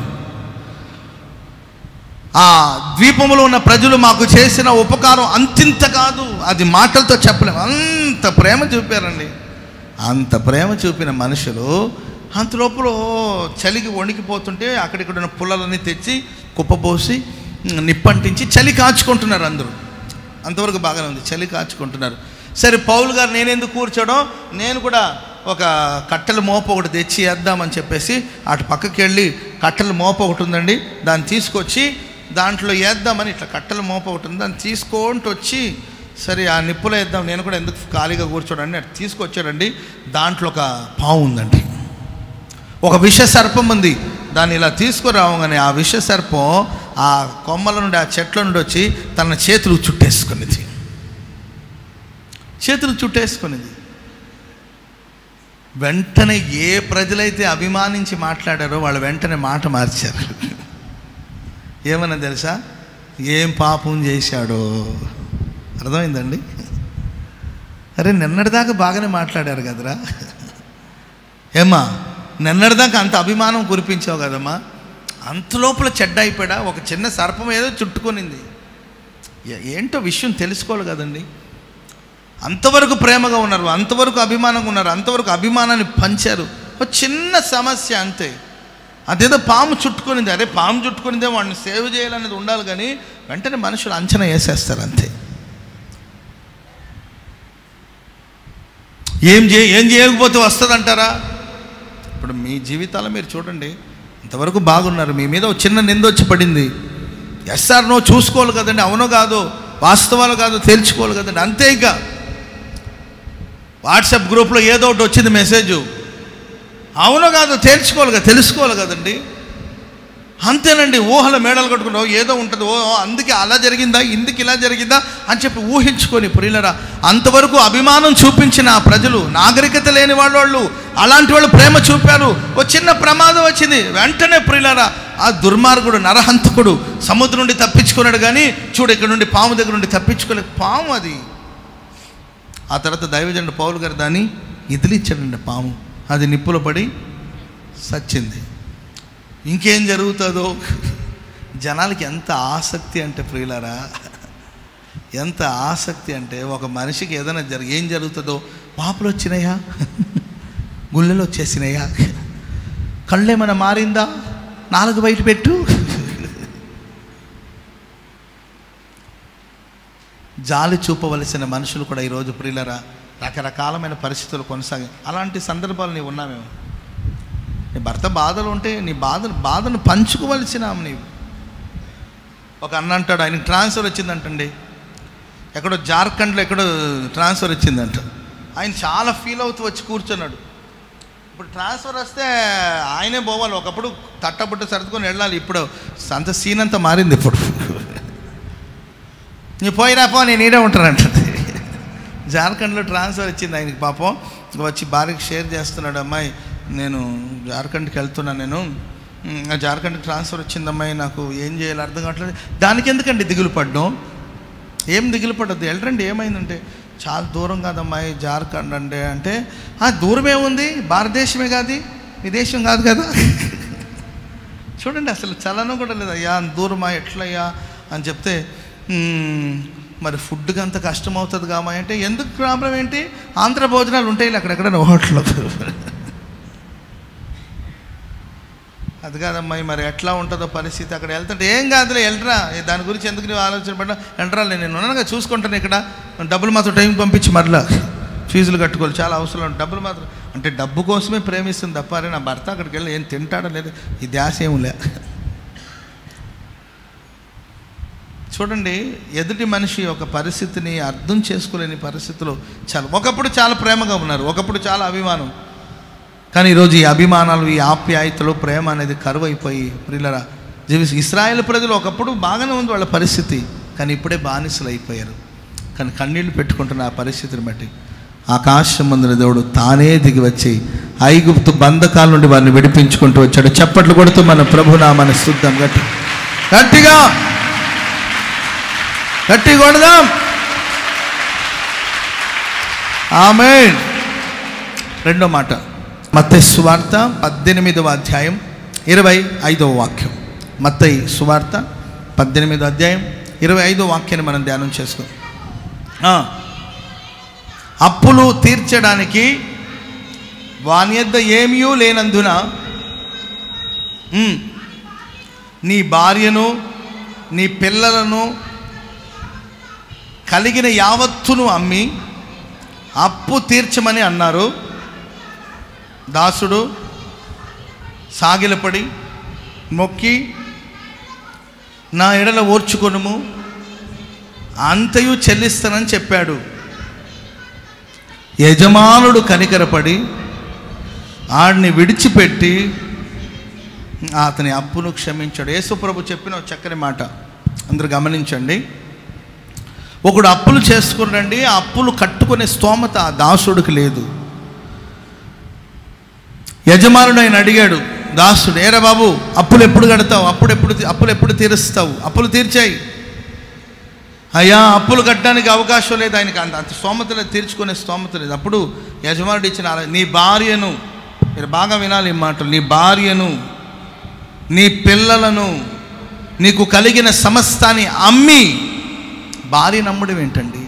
ఆ ద్వీపములో ఉన్న ప్రజలు మాకు చేసిన ఉపకారం అంతింత కాదు అది మాటలతో చెప్పలేము అంత ప్రేమ చూపారండి అంత ప్రేమ చూపిన మనుషులు అంత లోపల చలికి వణికిపోతుంటే అక్కడిక్కడ ఉన్న పుల్లలన్నీ తెచ్చి కుప్పపోసి నిప్పంటించి చలి కాచుకుంటున్నారు అందరూ అంతవరకు బాగానే ఉంది చలి కాచుకుంటున్నారు సరే పౌలు గారు నేనెందుకు కూర్చోడం నేను కూడా ఒక కట్టెల మోప ఒకటి తెచ్చి వేద్దామని చెప్పేసి అటు పక్కకి వెళ్ళి కట్టెల మోప ఒకటి ఉందండి దాన్ని తీసుకొచ్చి దాంట్లో వేద్దామని ఇట్లా కట్టెల మోప ఒకటి ఉంది దాన్ని తీసుకుంటూ వచ్చి సరే ఆ నిప్పులో వేద్దాం నేను కూడా ఎందుకు ఖాళీగా కూర్చోడండి అటు తీసుకొచ్చాడండి దాంట్లో ఒక పాము ఉందండి ఒక విష సర్పం ఉంది దాన్ని ఇలా తీసుకురావగానే ఆ విష సర్పం ఆ కొమ్మల నుండి ఆ చెట్ల నుండి వచ్చి తన చేతులు చుట్టేసుకునేది చేతులు చుట్టేసుకునేది వెంటనే ఏ ప్రజలైతే అభిమానించి మాట్లాడారో వాళ్ళు వెంటనే మాట మార్చారు ఏమన్నా తెలుసా ఏం పాపం చేశాడో అర్థమైందండి అరే నిన్నటిదాకా బాగానే మాట్లాడారు కదరా ఏమ్మా నిన్నటిదాకా అంత అభిమానం కురిపించావు కదమ్మా అంత లోపల చెడ్డ అయిపోయాడా ఒక చిన్న సర్పం ఏదో చుట్టుకొనింది ఏ- ఏంటో విషయం తెలుసుకోవాలి కదండి అంతవరకు ప్రేమగా ఉన్నారు అంతవరకు అభిమానంగా ఉన్నారు అంతవరకు అభిమానాన్ని పంచారు ఒక చిన్న సమస్య అంతే అదేదో పాము చుట్టుకునింది అరే పాము చుట్టుకునిందే వాడిని సేవ్ చేయాలనేది ఉండాలి కానీ వెంటనే మనుషులు అంచనా వేసేస్తారు అంతే ఏం చే ఏం చేయకపోతే వస్తుందంటారా ఇప్పుడు మీ జీవితాలు మీరు చూడండి ఇంతవరకు బాగున్నారు మీ మీద ఒక చిన్న నింద వచ్చి పడింది ఎస్ఆర్ నో చూసుకోవాలి కదండి అవునో కాదు వాస్తవాలు కాదు తేల్చుకోవాలి కదండి అంతే ఇక వాట్సాప్ గ్రూప్లో ఏదో ఒకటి వచ్చింది మెసేజ్ అవునో కాదు తేల్చుకోవాలి కదా తెలుసుకోవాలి కదండి అంతేనండి ఊహల మేడలు కట్టుకున్నావు ఏదో ఉంటుంది ఓ అందుకే అలా జరిగిందా ఇందుకు ఇలా జరిగిందా అని చెప్పి ఊహించుకొని ప్రియులరా అంతవరకు అభిమానం చూపించిన ఆ ప్రజలు నాగరికత లేని వాళ్ళు వాళ్ళు అలాంటి వాళ్ళు ప్రేమ చూపారు ఓ చిన్న ప్రమాదం వచ్చింది వెంటనే ప్రియులరా ఆ దుర్మార్గుడు నరహంతకుడు సముద్రం నుండి తప్పించుకున్నాడు కానీ చూడు ఇక్కడ నుండి పాము దగ్గర నుండి తప్పించుకోలేదు పాము అది ఆ తర్వాత దైవజనుడు పౌలు గారు దాన్ని ఇదిలిచ్చాడండి పాము అది నిప్పులో పడి సచ్చింది ఇంకేం జరుగుతుందో జనాలకి ఎంత ఆసక్తి అంటే ప్రియులారా ఎంత ఆసక్తి అంటే ఒక మనిషికి ఏదైనా జరి ఏం జరుగుతుందో పాపలు వచ్చినాయా గుళ్ళలు వచ్చేసినాయా కళ్ళేమైనా మారిందా నాలుగు బయట పెట్టు జాలి చూపవలసిన మనుషులు కూడా ఈరోజు ప్రియులరా రకరకాలమైన పరిస్థితులు కొనసాగి అలాంటి సందర్భాలు నీవు ఉన్నామేమో నీ భర్త బాధలు ఉంటే నీ బాధను బాధను పంచుకోవలసిన ఆమె నీవు ఒక అన్న అంటాడు ఆయనకి ట్రాన్స్ఫర్ వచ్చిందంటండి ఎక్కడో జార్ఖండ్లో ఎక్కడో ట్రాన్స్ఫర్ వచ్చిందంట ఆయన చాలా ఫీల్ అవుతూ వచ్చి కూర్చున్నాడు ఇప్పుడు ట్రాన్స్ఫర్ వస్తే ఆయనే పోవాలి ఒకప్పుడు తట్టబుట్ట సర్దుకొని వెళ్ళాలి ఇప్పుడు అంత సీన్ అంతా మారింది ఇప్పుడు నీ పోయిరా పో నేను ఈడే ఉంటానంటుంది జార్ఖండ్లో ట్రాన్స్ఫర్ వచ్చింది ఆయనకి పాపం ఇంక వచ్చి భార్యకి షేర్ చేస్తున్నాడు అమ్మాయి నేను జార్ఖండ్కి వెళ్తున్నాను నేను "ఉమ్, ఆ జార్ఖండ్కి ట్రాన్స్ఫర్ వచ్చింది అమ్మాయి నాకు ఏం చేయాలి అర్థం కావట్లేదు దానికి ఎందుకండి దిగులు పడ్డం ఏం దిగులు పడద్దు వెళ్ళరండి ఏమైందంటే చాలా దూరం కాదమ్మాయి జార్ఖండ్ అంటే అంటే ఆ దూరం ఏముంది భారతదేశమే కాదు విదేశం కాదు కదా చూడండి అసలు చలనం కూడా లేదు అయ్యా అంత దూరమా ఎట్లయ్యా అని చెప్తే "మ్మ్, మరి ఫుడ్కి అంత కష్టం అవుతుంది కామా అంటే ఎందుకు ప్రాబ్లం ఏంటి ఆంధ్ర భోజనాలు ఉంటాయి అక్కడెక్కడ హోటల్లో అది కాదమ్మాయి మరి ఎట్లా ఉంటుందో పరిస్థితి అక్కడ వెళ్తుంటే ఏం కాదులే వెళ్ళరా దాని గురించి ఎందుకు నువ్వు ఆలోచన పడ్డా వెళ్ళరా నేను ఉన్నానుగా చూసుకుంటాను ఇక్కడ డబ్బులు మాత్రం టైం పంపించి మరలా ఫీజులు కట్టుకోవాలి చాలా అవసరం డబ్బులు మాత్రం అంటే డబ్బు కోసమే ప్రేమిస్తుంది తప్ప అరే నా భర్త అక్కడికి వెళ్ళి ఏం తింటాడో లేదు ఈ ధ్యాస ఏములే చూడండి ఎదుటి మనిషి ఒక పరిస్థితిని అర్థం చేసుకోలేని పరిస్థితిలో చాలా ఒకప్పుడు చాలా ప్రేమగా ఉన్నారు ఒకప్పుడు చాలా అభిమానం కానీ ఈరోజు ఈ అభిమానాలు ఈ ఆప్యాయతలు ప్రేమ అనేది కరువు అయిపోయి ప్రియులరా జీవి ఇస్రాయేల్ ప్రజలు ఒకప్పుడు బాగానే ఉంది వాళ్ళ పరిస్థితి కానీ ఇప్పుడే బానిసలు అయిపోయారు కానీ కన్నీళ్లు పెట్టుకుంటున్న ఆ పరిస్థితిని బట్టి ఆకాశం ముందున దేవుడు తానే దిగి వచ్చి ఐగుప్తు బంధకాల నుండి వారిని విడిపించుకుంటూ వచ్చాడు చప్పట్లు కొడుతూ మన ప్రభునామాన్ని శుద్ధం గట్టి గట్టిగా గట్టి కొడదాం ఆమె రెండో మాట మత్తయి సువార్త పద్దెనిమిదవ అధ్యాయం ఇరవై ఐదవ వాక్యం మత్తయి సువార్త పద్దెనిమిదవ అధ్యాయం ఇరవై ఐదవ వాక్యాన్ని మనం ధ్యానం చేసుకో ఆ. అప్పులు తీర్చడానికి వాని యొద్ద ఏమీ లేనందున ఉమ్, నీ భార్యను నీ పిల్లలను కలిగిన యావత్తును అమ్మి అప్పు తీర్చమని అన్నారు దాసుడు సాగిలపడి మొక్కి నా ఎడల ఓర్చుకొనుము అంతయు చెల్లిస్తానని చెప్పాడు యజమానుడు కనికరపడి ఆడిని విడిచిపెట్టి అతని అప్పును క్షమించాడు యేసుప్రభు చెప్పిన ఒక చక్కని మాట అందరూ గమనించండి ఒకడు అప్పులు చేసుకునండి ఆ అప్పులు కట్టుకునే స్తోమత ఆ దాసుడికి లేదు యజమానుడు ఆయన అడిగాడు దాసుడు ఏరా బాబు అప్పులు ఎప్పుడు కడతావు అప్పుడు ఎప్పుడు అప్పులు ఎప్పుడు తీరుస్తావు అప్పులు తీర్చాయి అయ్యా అప్పులు కట్టడానికి అవకాశం లేదు ఆయనకి అంత అంత స్తోమత లేదు తీర్చుకునే స్తోమత లేదు అప్పుడు యజమానుడు ఇచ్చిన ఆల- నీ భార్యను మీరు బాగా వినాలి ఈ మాటలు నీ భార్యను నీ పిల్లలను నీకు కలిగిన సమస్తాన్ని అమ్మి భార్య నమ్మడం ఏంటండి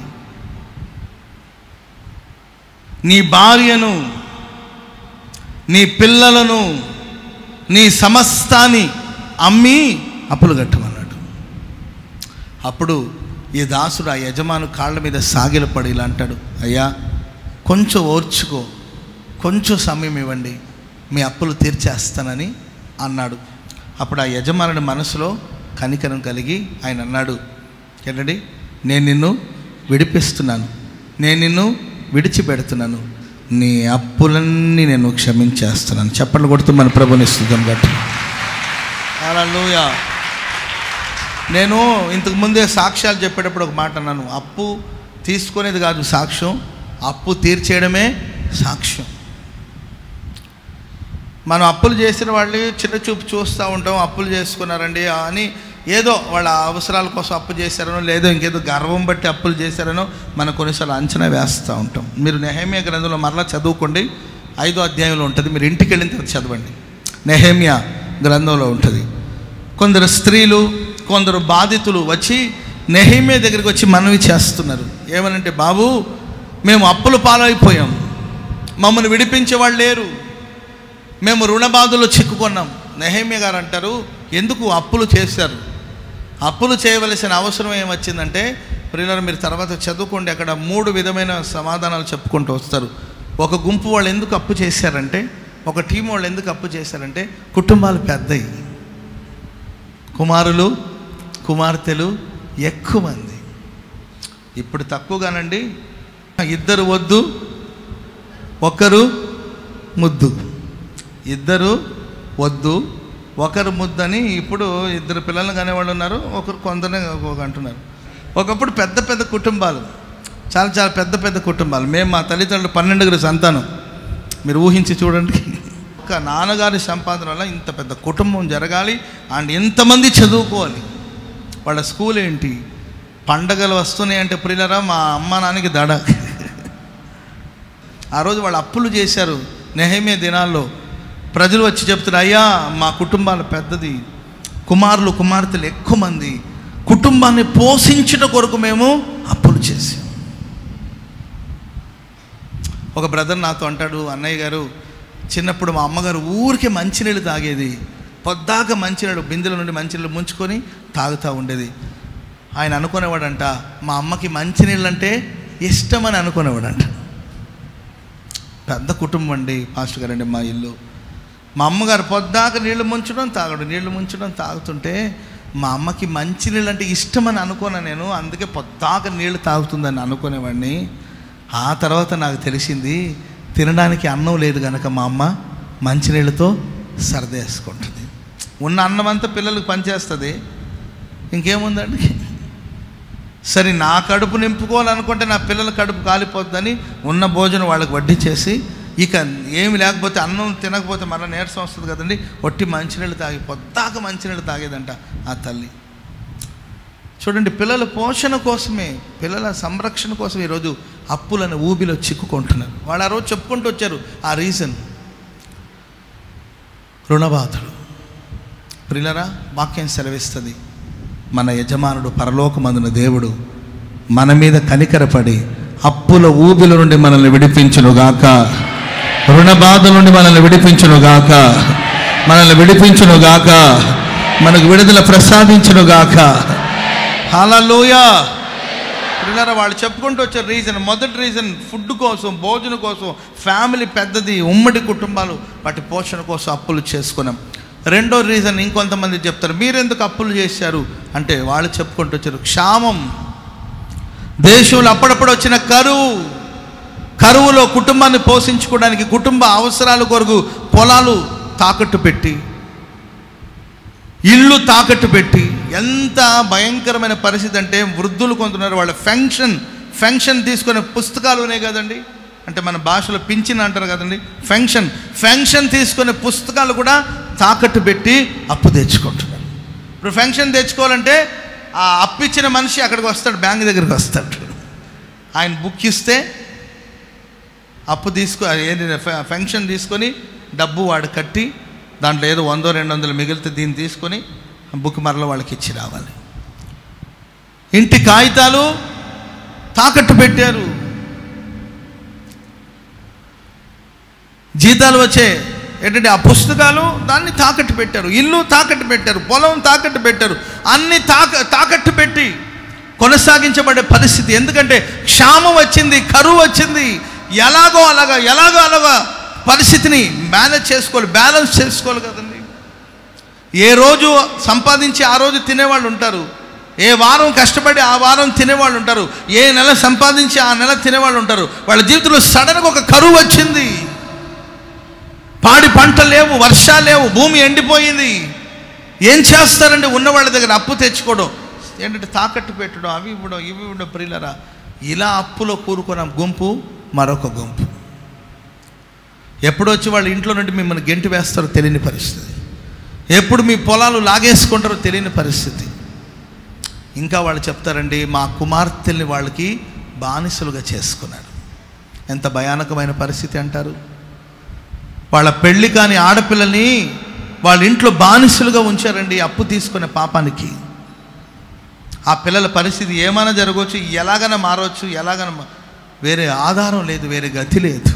నీ భార్యను నీ పిల్లలను నీ సమస్తాన్ని అమ్మి అప్పులు కట్టమన్నాడు అప్పుడు ఈ దాసుడు ఆ యజమాను కాళ్ళ మీద సాగిలపడి ఇలా అంటాడు అయ్యా కొంచెం ఓర్చుకో కొంచెం సమయం ఇవ్వండి మీ అప్పులు తీర్చేస్తానని అన్నాడు అప్పుడు ఆ యజమానుడి మనసులో కనికరం కలిగి ఆయన అన్నాడు ఏంటండి నేను నిన్ను విడిపిస్తున్నాను నేను నిన్ను విడిచిపెడుతున్నాను నీ అప్పులన్నీ నేను క్షమించేస్తున్నాను చెప్పండి కొడుతూ మన ప్రభుని స్థుతం గట్టి హల్లెలూయా నేను ఇంతకు ముందే సాక్ష్యాలు చెప్పేటప్పుడు ఒక మాట అన్నాను అప్పు తీసుకునేది కాదు సాక్ష్యం అప్పు తీర్చేయడమే సాక్ష్యం మనం అప్పులు చేసిన వాళ్ళు చిన్న చూపు చూస్తూ ఉంటాం అప్పులు చేసుకున్నారండి అని ఏదో వాళ్ళ అవసరాల కోసం అప్పు చేశారనో లేదో ఇంకేదో గర్వం బట్టి అప్పులు చేశారనో మనం కొన్నిసార్లు అంచనా వేస్తూ ఉంటాం మీరు నెహేమియా గ్రంథంలో మరలా చదువుకోండి ఐదో అధ్యాయంలో ఉంటుంది మీరు ఇంటికి వెళ్ళిన తర్వాత చదవండి నెహేమియా గ్రంథంలో ఉంటుంది కొందరు స్త్రీలు కొందరు బాధితులు వచ్చి నెహేమియా దగ్గరికి వచ్చి మనవి చేస్తున్నారు ఏమనంటే బాబు మేము అప్పుల పాలైపోయాం మమ్మల్ని విడిపించే వాళ్ళు లేరు మేము రుణ బాధలో చిక్కుకున్నాం నెహేమియా గారు అంటారు ఎందుకు అప్పులు చేశారు అప్పులు చేయవలసిన అవసరం ఏమొచ్చిందంటే ప్రియులారు మీరు తర్వాత చదువుకోండి అక్కడ మూడు విధమైన సమాధానాలు చెప్పుకుంటూ వస్తారు ఒక గుంపు వాళ్ళు ఎందుకు అప్పు చేశారంటే ఒక టీం వాళ్ళు ఎందుకు అప్పు చేశారంటే కుటుంబాలు పెద్దవి కుమారులు కుమార్తెలు ఎక్కువ మంది ఇప్పుడు తక్కువగానండి ఇద్దరు వద్దు ఒకరు ముద్దు ఇద్దరు వద్దు ఒకరు ముద్దని ఇప్పుడు ఇద్దరు పిల్లలు కానివాళ్ళు ఉన్నారు ఒకరు కొందరే ఒక అంటున్నారు ఒకప్పుడు పెద్ద పెద్ద కుటుంబాలు చాలా చాలా పెద్ద పెద్ద కుటుంబాలు మేము మా తల్లిదండ్రులు పన్నెండుగురు సంతానం మీరు ఊహించి చూడండి ఒక నాన్నగారి సంపాదన వల్ల ఇంత పెద్ద కుటుంబం జరగాలి అండ్ ఎంతమంది చదువుకోవాలి వాళ్ళ స్కూల్ ఏంటి పండగలు వస్తున్నాయి అంటే ప్రియులరా మా అమ్మ నాన్నకి దడ ఆ రోజు వాళ్ళు అప్పులు చేశారు నెహమే దినాల్లో ప్రజలు వచ్చి చెప్తున్నారు అయ్యా మా కుటుంబాలు పెద్దది కుమారులు కుమార్తెలు ఎక్కువ మంది కుటుంబాన్ని పోషించుట కొరకు మేము అప్పులు చేసాం ఒక బ్రదర్ నాతో అంటాడు అన్నయ్య గారు చిన్నప్పుడు మా అమ్మగారు ఊరికే మంచినీళ్ళు తాగేది పొద్దాక మంచినీళ్ళు బిందెల నుండి మంచినీళ్ళు ముంచుకొని తాగుతూ ఉండేది ఆయన అనుకునేవాడంట మా అమ్మకి మంచినీళ్ళు అంటే ఇష్టమని అనుకునేవాడంట పెద్ద కుటుంబం అండి పాస్టర్ గారండి మా ఇల్లు మా అమ్మగారు పొద్దాక నీళ్లు ముంచడం తాగడం నీళ్లు ముంచడం తాగుతుంటే మా అమ్మకి మంచి నీళ్ళు అంటే ఇష్టమని అనుకున్నా నేను అందుకే పొద్దాక నీళ్లు తాగుతుందని అనుకునేవాడిని ఆ తర్వాత నాకు తెలిసింది తినడానికి అన్నం లేదు కనుక మా అమ్మ మంచినీళ్ళతో సరదేసుకుంటుంది ఉన్న అన్నం అంతా పిల్లలకు పనిచేస్తుంది ఇంకేముందండి సరే నా కడుపు నింపుకోవాలనుకుంటే నా పిల్లల కడుపు కాలిపోద్దని ఉన్న భోజనం వాళ్ళకి వడ్డించేసి ఇక ఏమి లేకపోతే అన్నం తినకపోతే మళ్ళీ నీరసం వస్తుంది కదండి ఒట్టి మంచినీళ్ళు తాగి పొద్దాక మంచినీళ్ళు తాగేదంట ఆ తల్లి చూడండి పిల్లల పోషణ కోసమే పిల్లల సంరక్షణ కోసం ఈరోజు అప్పులను ఊబిలో చిక్కుకుంటున్నారు వాళ్ళు ఆ రోజు చెప్పుకుంటూ వచ్చారు ఆ రీజన్ రుణబాధలు ప్రిలరా వాక్యం సెలవిస్తుంది మన యజమానుడు పరలోకమందున దేవుడు మన మీద కనికరపడి అప్పుల ఊబిల నుండి మనల్ని విడిపించునుగాక రుణ బాధ నుండి మనల్ని విడిపించునుగాక మనల్ని విడిపించునుగాక మనకు విడుదల ప్రసాదించునుగాక హల్లెలూయా పిల్లల వాళ్ళు చెప్పుకుంటూ వచ్చే రీజన్ మొదటి రీజన్ ఫుడ్ కోసం భోజనం కోసం ఫ్యామిలీ పెద్దది ఉమ్మడి కుటుంబాలు వాటి పోషణ కోసం అప్పులు చేసుకున్నాం రెండో రీజన్ ఇంకొంతమంది చెప్తారు మీరెందుకు అప్పులు చేశారు అంటే వాళ్ళు చెప్పుకుంటూ వచ్చారు క్షామం దేశంలో అప్పుడప్పుడు వచ్చిన కరువు కరువులో కుటుంబాన్ని పోషించుకోవడానికి కుటుంబ అవసరాల కొరకు పొలాలు తాకట్టు పెట్టి ఇల్లు తాకట్టు పెట్టి ఎంత భయంకరమైన పరిస్థితి అంటే వృద్ధులు కొంటున్నారు వాళ్ళ ఫెన్షన్ ఫెన్షన్ తీసుకునే పుస్తకాలు ఉన్నాయి కదండి అంటే మన భాషలో పింఛన్ అంటారు కదండి ఫెన్షన్ ఫెన్షన్ తీసుకునే పుస్తకాలు కూడా తాకట్టు పెట్టి అప్పు తెచ్చుకుంటున్నారు ఇప్పుడు ఫెన్షన్ తెచ్చుకోవాలంటే ఆ అప్పు ఇచ్చిన మనిషి అక్కడికి వస్తాడు బ్యాంక్ దగ్గరికి వస్తాడు ఆయన బుక్ ఇస్తే అప్పు తీసుకో ఏంటి ఫె- ఫెన్షన్ తీసుకొని డబ్బు వాడు కట్టి దాంట్లో ఏదో వందో రెండు వందలు మిగిలితే దీన్ని తీసుకొని బుక్ మరల వాళ్ళకి ఇచ్చి రావాలి ఇంటి కాగితాలు తాకట్టు పెట్టారు జీతాలు వచ్చే ఏంటంటే ఆ పుస్తకాలు దాన్ని తాకట్టు పెట్టారు ఇల్లు తాకట్టు పెట్టారు పొలం తాకట్టు పెట్టారు అన్ని తాక తాకట్టు పెట్టి కొనసాగించబడే పరిస్థితి ఎందుకంటే క్షామం వచ్చింది కరువు వచ్చింది ఎలాగో అలాగా ఎలాగో అలాగా పరిస్థితిని మేనేజ్ చేసుకోవాలి బ్యాలెన్స్ చేసుకోవాలి కదండి ఏ రోజు సంపాదించి ఆ రోజు తినేవాళ్ళు ఉంటారు ఏ వారం కష్టపడి ఆ వారం తినేవాళ్ళు ఉంటారు ఏ నెల సంపాదించి ఆ నెల తినేవాళ్ళు ఉంటారు వాళ్ళ జీవితంలో సడన్గా ఒక కరువు వచ్చింది పాడి పంటలు లేవు వర్షాలు లేవు భూమి ఎండిపోయింది ఏం చేస్తారండి ఉన్న వాళ్ళ దగ్గర అప్పు తెచ్చుకోవడం ఏంటంటే తాకట్టు పెట్టడం అవి ఇవ్వడం ఇవి ఇవ్వడం ప్రియులరా ఇలా అప్పులో కూరుకున్న గుంపు మరొక గుంపు ఎప్పుడు వచ్చి వాళ్ళ ఇంట్లో నుండి మిమ్మల్ని గెంటి వేస్తారో తెలియని పరిస్థితి ఎప్పుడు మీ పొలాలు లాగేసుకుంటారో తెలియని పరిస్థితి ఇంకా వాళ్ళు చెప్తారండి మా కుమార్తెల్ని వాళ్ళకి బానిసలుగా చేసుకున్నారు ఎంత భయానకమైన పరిస్థితి అంటారు వాళ్ళ పెళ్లి కాని ఆడపిల్లని వాళ్ళ ఇంట్లో బానిసలుగా ఉంచారండి అప్పు తీసుకునే పాపానికి ఆ పిల్లల పరిస్థితి ఏమైనా జరగవచ్చు ఎలాగైనా మారవచ్చు ఎలాగైనా మా- వేరే ఆధారం లేదు వేరే గతి లేదు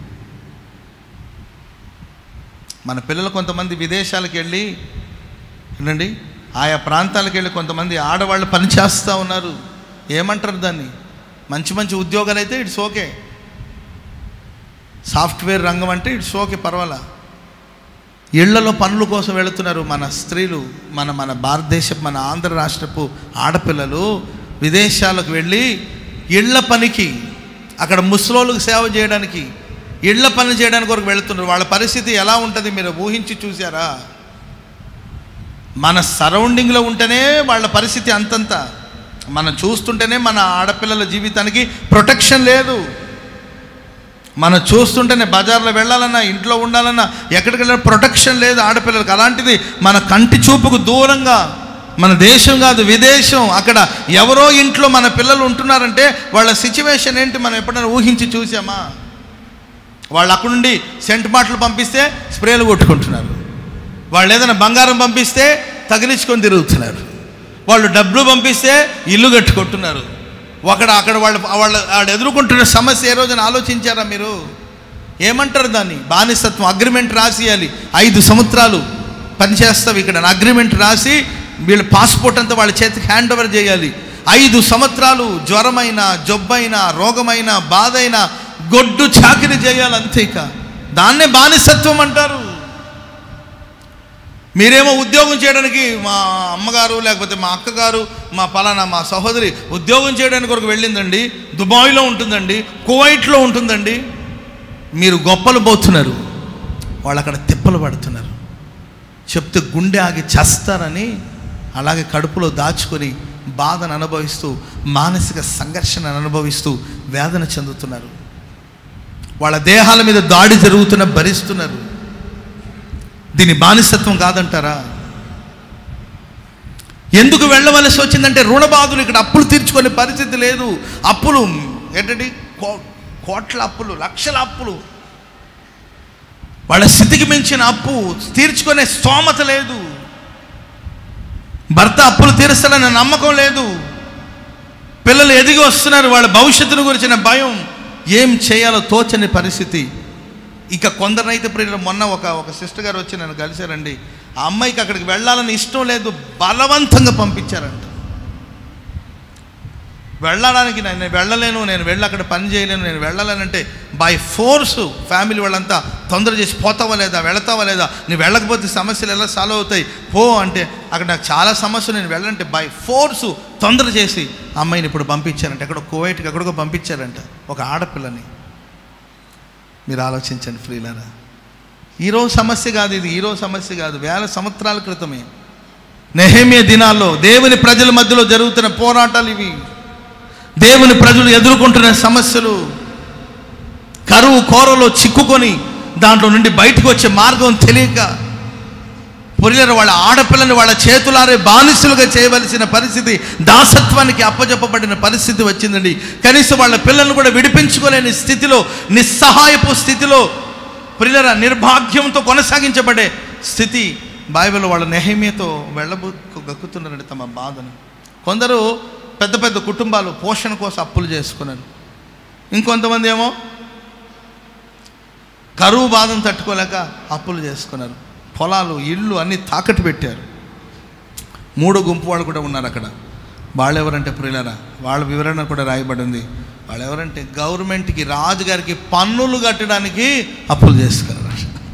మన పిల్లలు కొంతమంది విదేశాలకు వెళ్ళి ఏంటండి ఆయా ప్రాంతాలకు వెళ్ళి కొంతమంది ఆడవాళ్ళు పనిచేస్తూ ఉన్నారు ఏమంటారు దాన్ని మంచి మంచి ఉద్యోగాలు అయితే ఇట్స్ ఓకే సాఫ్ట్వేర్ రంగం అంటే ఇట్స్ ఓకే పర్వాలా ఇళ్లలో పనుల కోసం వెళుతున్నారు మన స్త్రీలు మన మన భారతదేశ మన ఆంధ్ర రాష్ట్రపు ఆడపిల్లలు విదేశాలకు వెళ్ళి ఇళ్ల పనికి అక్కడ ముసలోళ్ళకు సేవ చేయడానికి ఇళ్ల పని చేయడానికి వరకు వెళుతున్నారు వాళ్ళ పరిస్థితి ఎలా ఉంటుంది మీరు ఊహించి చూసారా మన సరౌండింగ్లో ఉంటేనే వాళ్ళ పరిస్థితి అంతంత మనం చూస్తుంటేనే మన ఆడపిల్లల జీవితానికి ప్రొటెక్షన్ లేదు మనం చూస్తుంటేనే బజార్లో వెళ్ళాలన్నా ఇంట్లో ఉండాలన్నా ఎక్కడికి వెళ్ళినా ప్రొటెక్షన్ లేదు ఆడపిల్లలకు అలాంటిది మన కంటి చూపుకు దూరంగా మన దేశం కాదు విదేశం అక్కడ ఎవరో ఇంట్లో మన పిల్లలు ఉంటున్నారంటే వాళ్ళ సిచ్యువేషన్ ఏంటి మనం ఎప్పుడైనా ఊహించి చూసామా వాళ్ళు అక్కడ నుండి సెంట్ బాటిల్ పంపిస్తే స్ప్రేలు కొట్టుకుంటున్నారు వాళ్ళు ఏదైనా బంగారం పంపిస్తే తగిలించుకొని తిరుగుతున్నారు వాళ్ళు డబ్బులు పంపిస్తే ఇల్లు కట్టుకుంటున్నారు ఒకడు అక్కడ వాళ్ళు వాళ్ళు వాళ్ళు ఎదుర్కొంటున్న సమస్య ఏ రోజున ఆలోచించారా మీరు ఏమంటారు దాన్ని బానిసత్వం అగ్రిమెంట్ రాసియాలి ఐదు సంవత్సరాలు పనిచేస్తావు ఇక్కడ అగ్రిమెంట్ రాసి వీళ్ళ పాస్పోర్ట్ అంతా వాళ్ళ చేతికి హ్యాండ్ ఓవర్ చేయాలి ఐదు సంవత్సరాలు జ్వరమైన జబ్బైన రోగమైన బాధైన గొడ్డు చాకిరి చేయాలి అంతే ఇక దాన్నే బానిసత్వం అంటారు మీరేమో ఉద్యోగం చేయడానికి మా అమ్మగారు లేకపోతే మా అక్కగారు మా పలానా మా సహోదరి ఉద్యోగం చేయడానికి కొరకు వెళ్ళిందండి దుబాయ్లో ఉంటుందండి కువైట్లో ఉంటుందండి మీరు గొప్పలు పోతున్నారు వాళ్ళు అక్కడ తిప్పలు పడుతున్నారు చెప్తే గుండె ఆగి చస్తారని అలాగే కడుపులో దాచుకొని బాధను అనుభవిస్తూ మానసిక సంఘర్షణను అనుభవిస్తూ వేదన చెందుతున్నారు వాళ్ళ దేహాల మీద దాడి జరుగుతున్న భరిస్తున్నారు దీని బానిసత్వం కాదంటారా ఎందుకు వెళ్ళవలసి వచ్చిందంటే రుణబాధులు ఇక్కడ అప్పులు తీర్చుకునే పరిస్థితి లేదు అప్పులు ఏంటంటే కో- కోట్ల అప్పులు లక్షల అప్పులు వాళ్ళ స్థితికి మించిన అప్పు తీర్చుకునే స్తోమత లేదు భర్త అప్పులు తీరుస్తాడన్న నమ్మకం లేదు పిల్లలు ఎదిగి వస్తున్నారు వాళ్ళ భవిష్యత్తును గురించిన భయం ఏం చేయాలో తోచని పరిస్థితి ఇక కొందరినైతే ప్రియులు మొన్న ఒక ఒక సిస్టర్ గారు వచ్చి నన్ను కలిశారండి ఆ అమ్మాయికి అక్కడికి వెళ్ళాలని ఇష్టం లేదు బలవంతంగా పంపించారంట వెళ్ళడానికి నేను వెళ్ళలేను నేను వెళ్ళి అక్కడ పని చేయలేను నేను వెళ్ళలేనంటే బై ఫోర్స్ ఫ్యామిలీ వాళ్ళంతా తొందర చేసి పోతావా లేదా వెళతావా లేదా నువ్వు వెళ్ళకపోతే సమస్యలు ఎలా సాల్వ్ అవుతాయి పో అంటే అక్కడ నాకు చాలా సమస్యలు నేను వెళ్ళంటే బై ఫోర్స్ తొందర చేసి అమ్మాయిని ఇప్పుడు పంపించారంట ఎక్కడో కువైట్కి ఎక్కడికో పంపించారంట ఒక ఆడపిల్లని మీరు ఆలోచించండి ఫ్రీలరా ఈరోజు సమస్య కాదు ఇది ఈరోజు సమస్య కాదు వేల సంవత్సరాల క్రితమే నెహేమియా దినాల్లో దేవుని ప్రజల మధ్యలో జరుగుతున్న పోరాటాలు ఇవి దేవుని ప్రజలు ఎదుర్కొంటున్న సమస్యలు కరువు కోరలో చిక్కుకొని దాంట్లో నుండి బయటకు వచ్చే మార్గం తెలియక పొరిలరు వాళ్ళ ఆడపిల్లని వాళ్ళ చేతులారే బానిసలుగా చేయవలసిన పరిస్థితి దాసత్వానికి అప్పజెప్పబడిన పరిస్థితి వచ్చిందండి కనీసం వాళ్ళ పిల్లలను కూడా విడిపించుకోలేని స్థితిలో నిస్సహాయపు స్థితిలో ప్రియులర నిర్భాగ్యంతో కొనసాగించబడే స్థితి బైబిల్ వాళ్ళ నెహమ్యతో వెళ్ళబు గక్కుతున్నారండి తమ బాధను కొందరు పెద్ద పెద్ద కుటుంబాలు పోషణ కోసం అప్పులు చేసుకున్నారు ఇంకొంతమంది ఏమో కరువు బాధను తట్టుకోలేక అప్పులు చేసుకున్నారు పొలాలు ఇళ్ళు అన్నీ తాకట్టు పెట్టారు మూడో గుంపు వాళ్ళు కూడా ఉన్నారు అక్కడ వాళ్ళు ఎవరంటే ప్రియులరా వాళ్ళ వివరణ కూడా రాయబడి ఉంది వాళ్ళు ఎవరంటే గవర్నమెంట్కి రాజుగారికి పన్నులు కట్టడానికి అప్పులు చేసుకున్నారు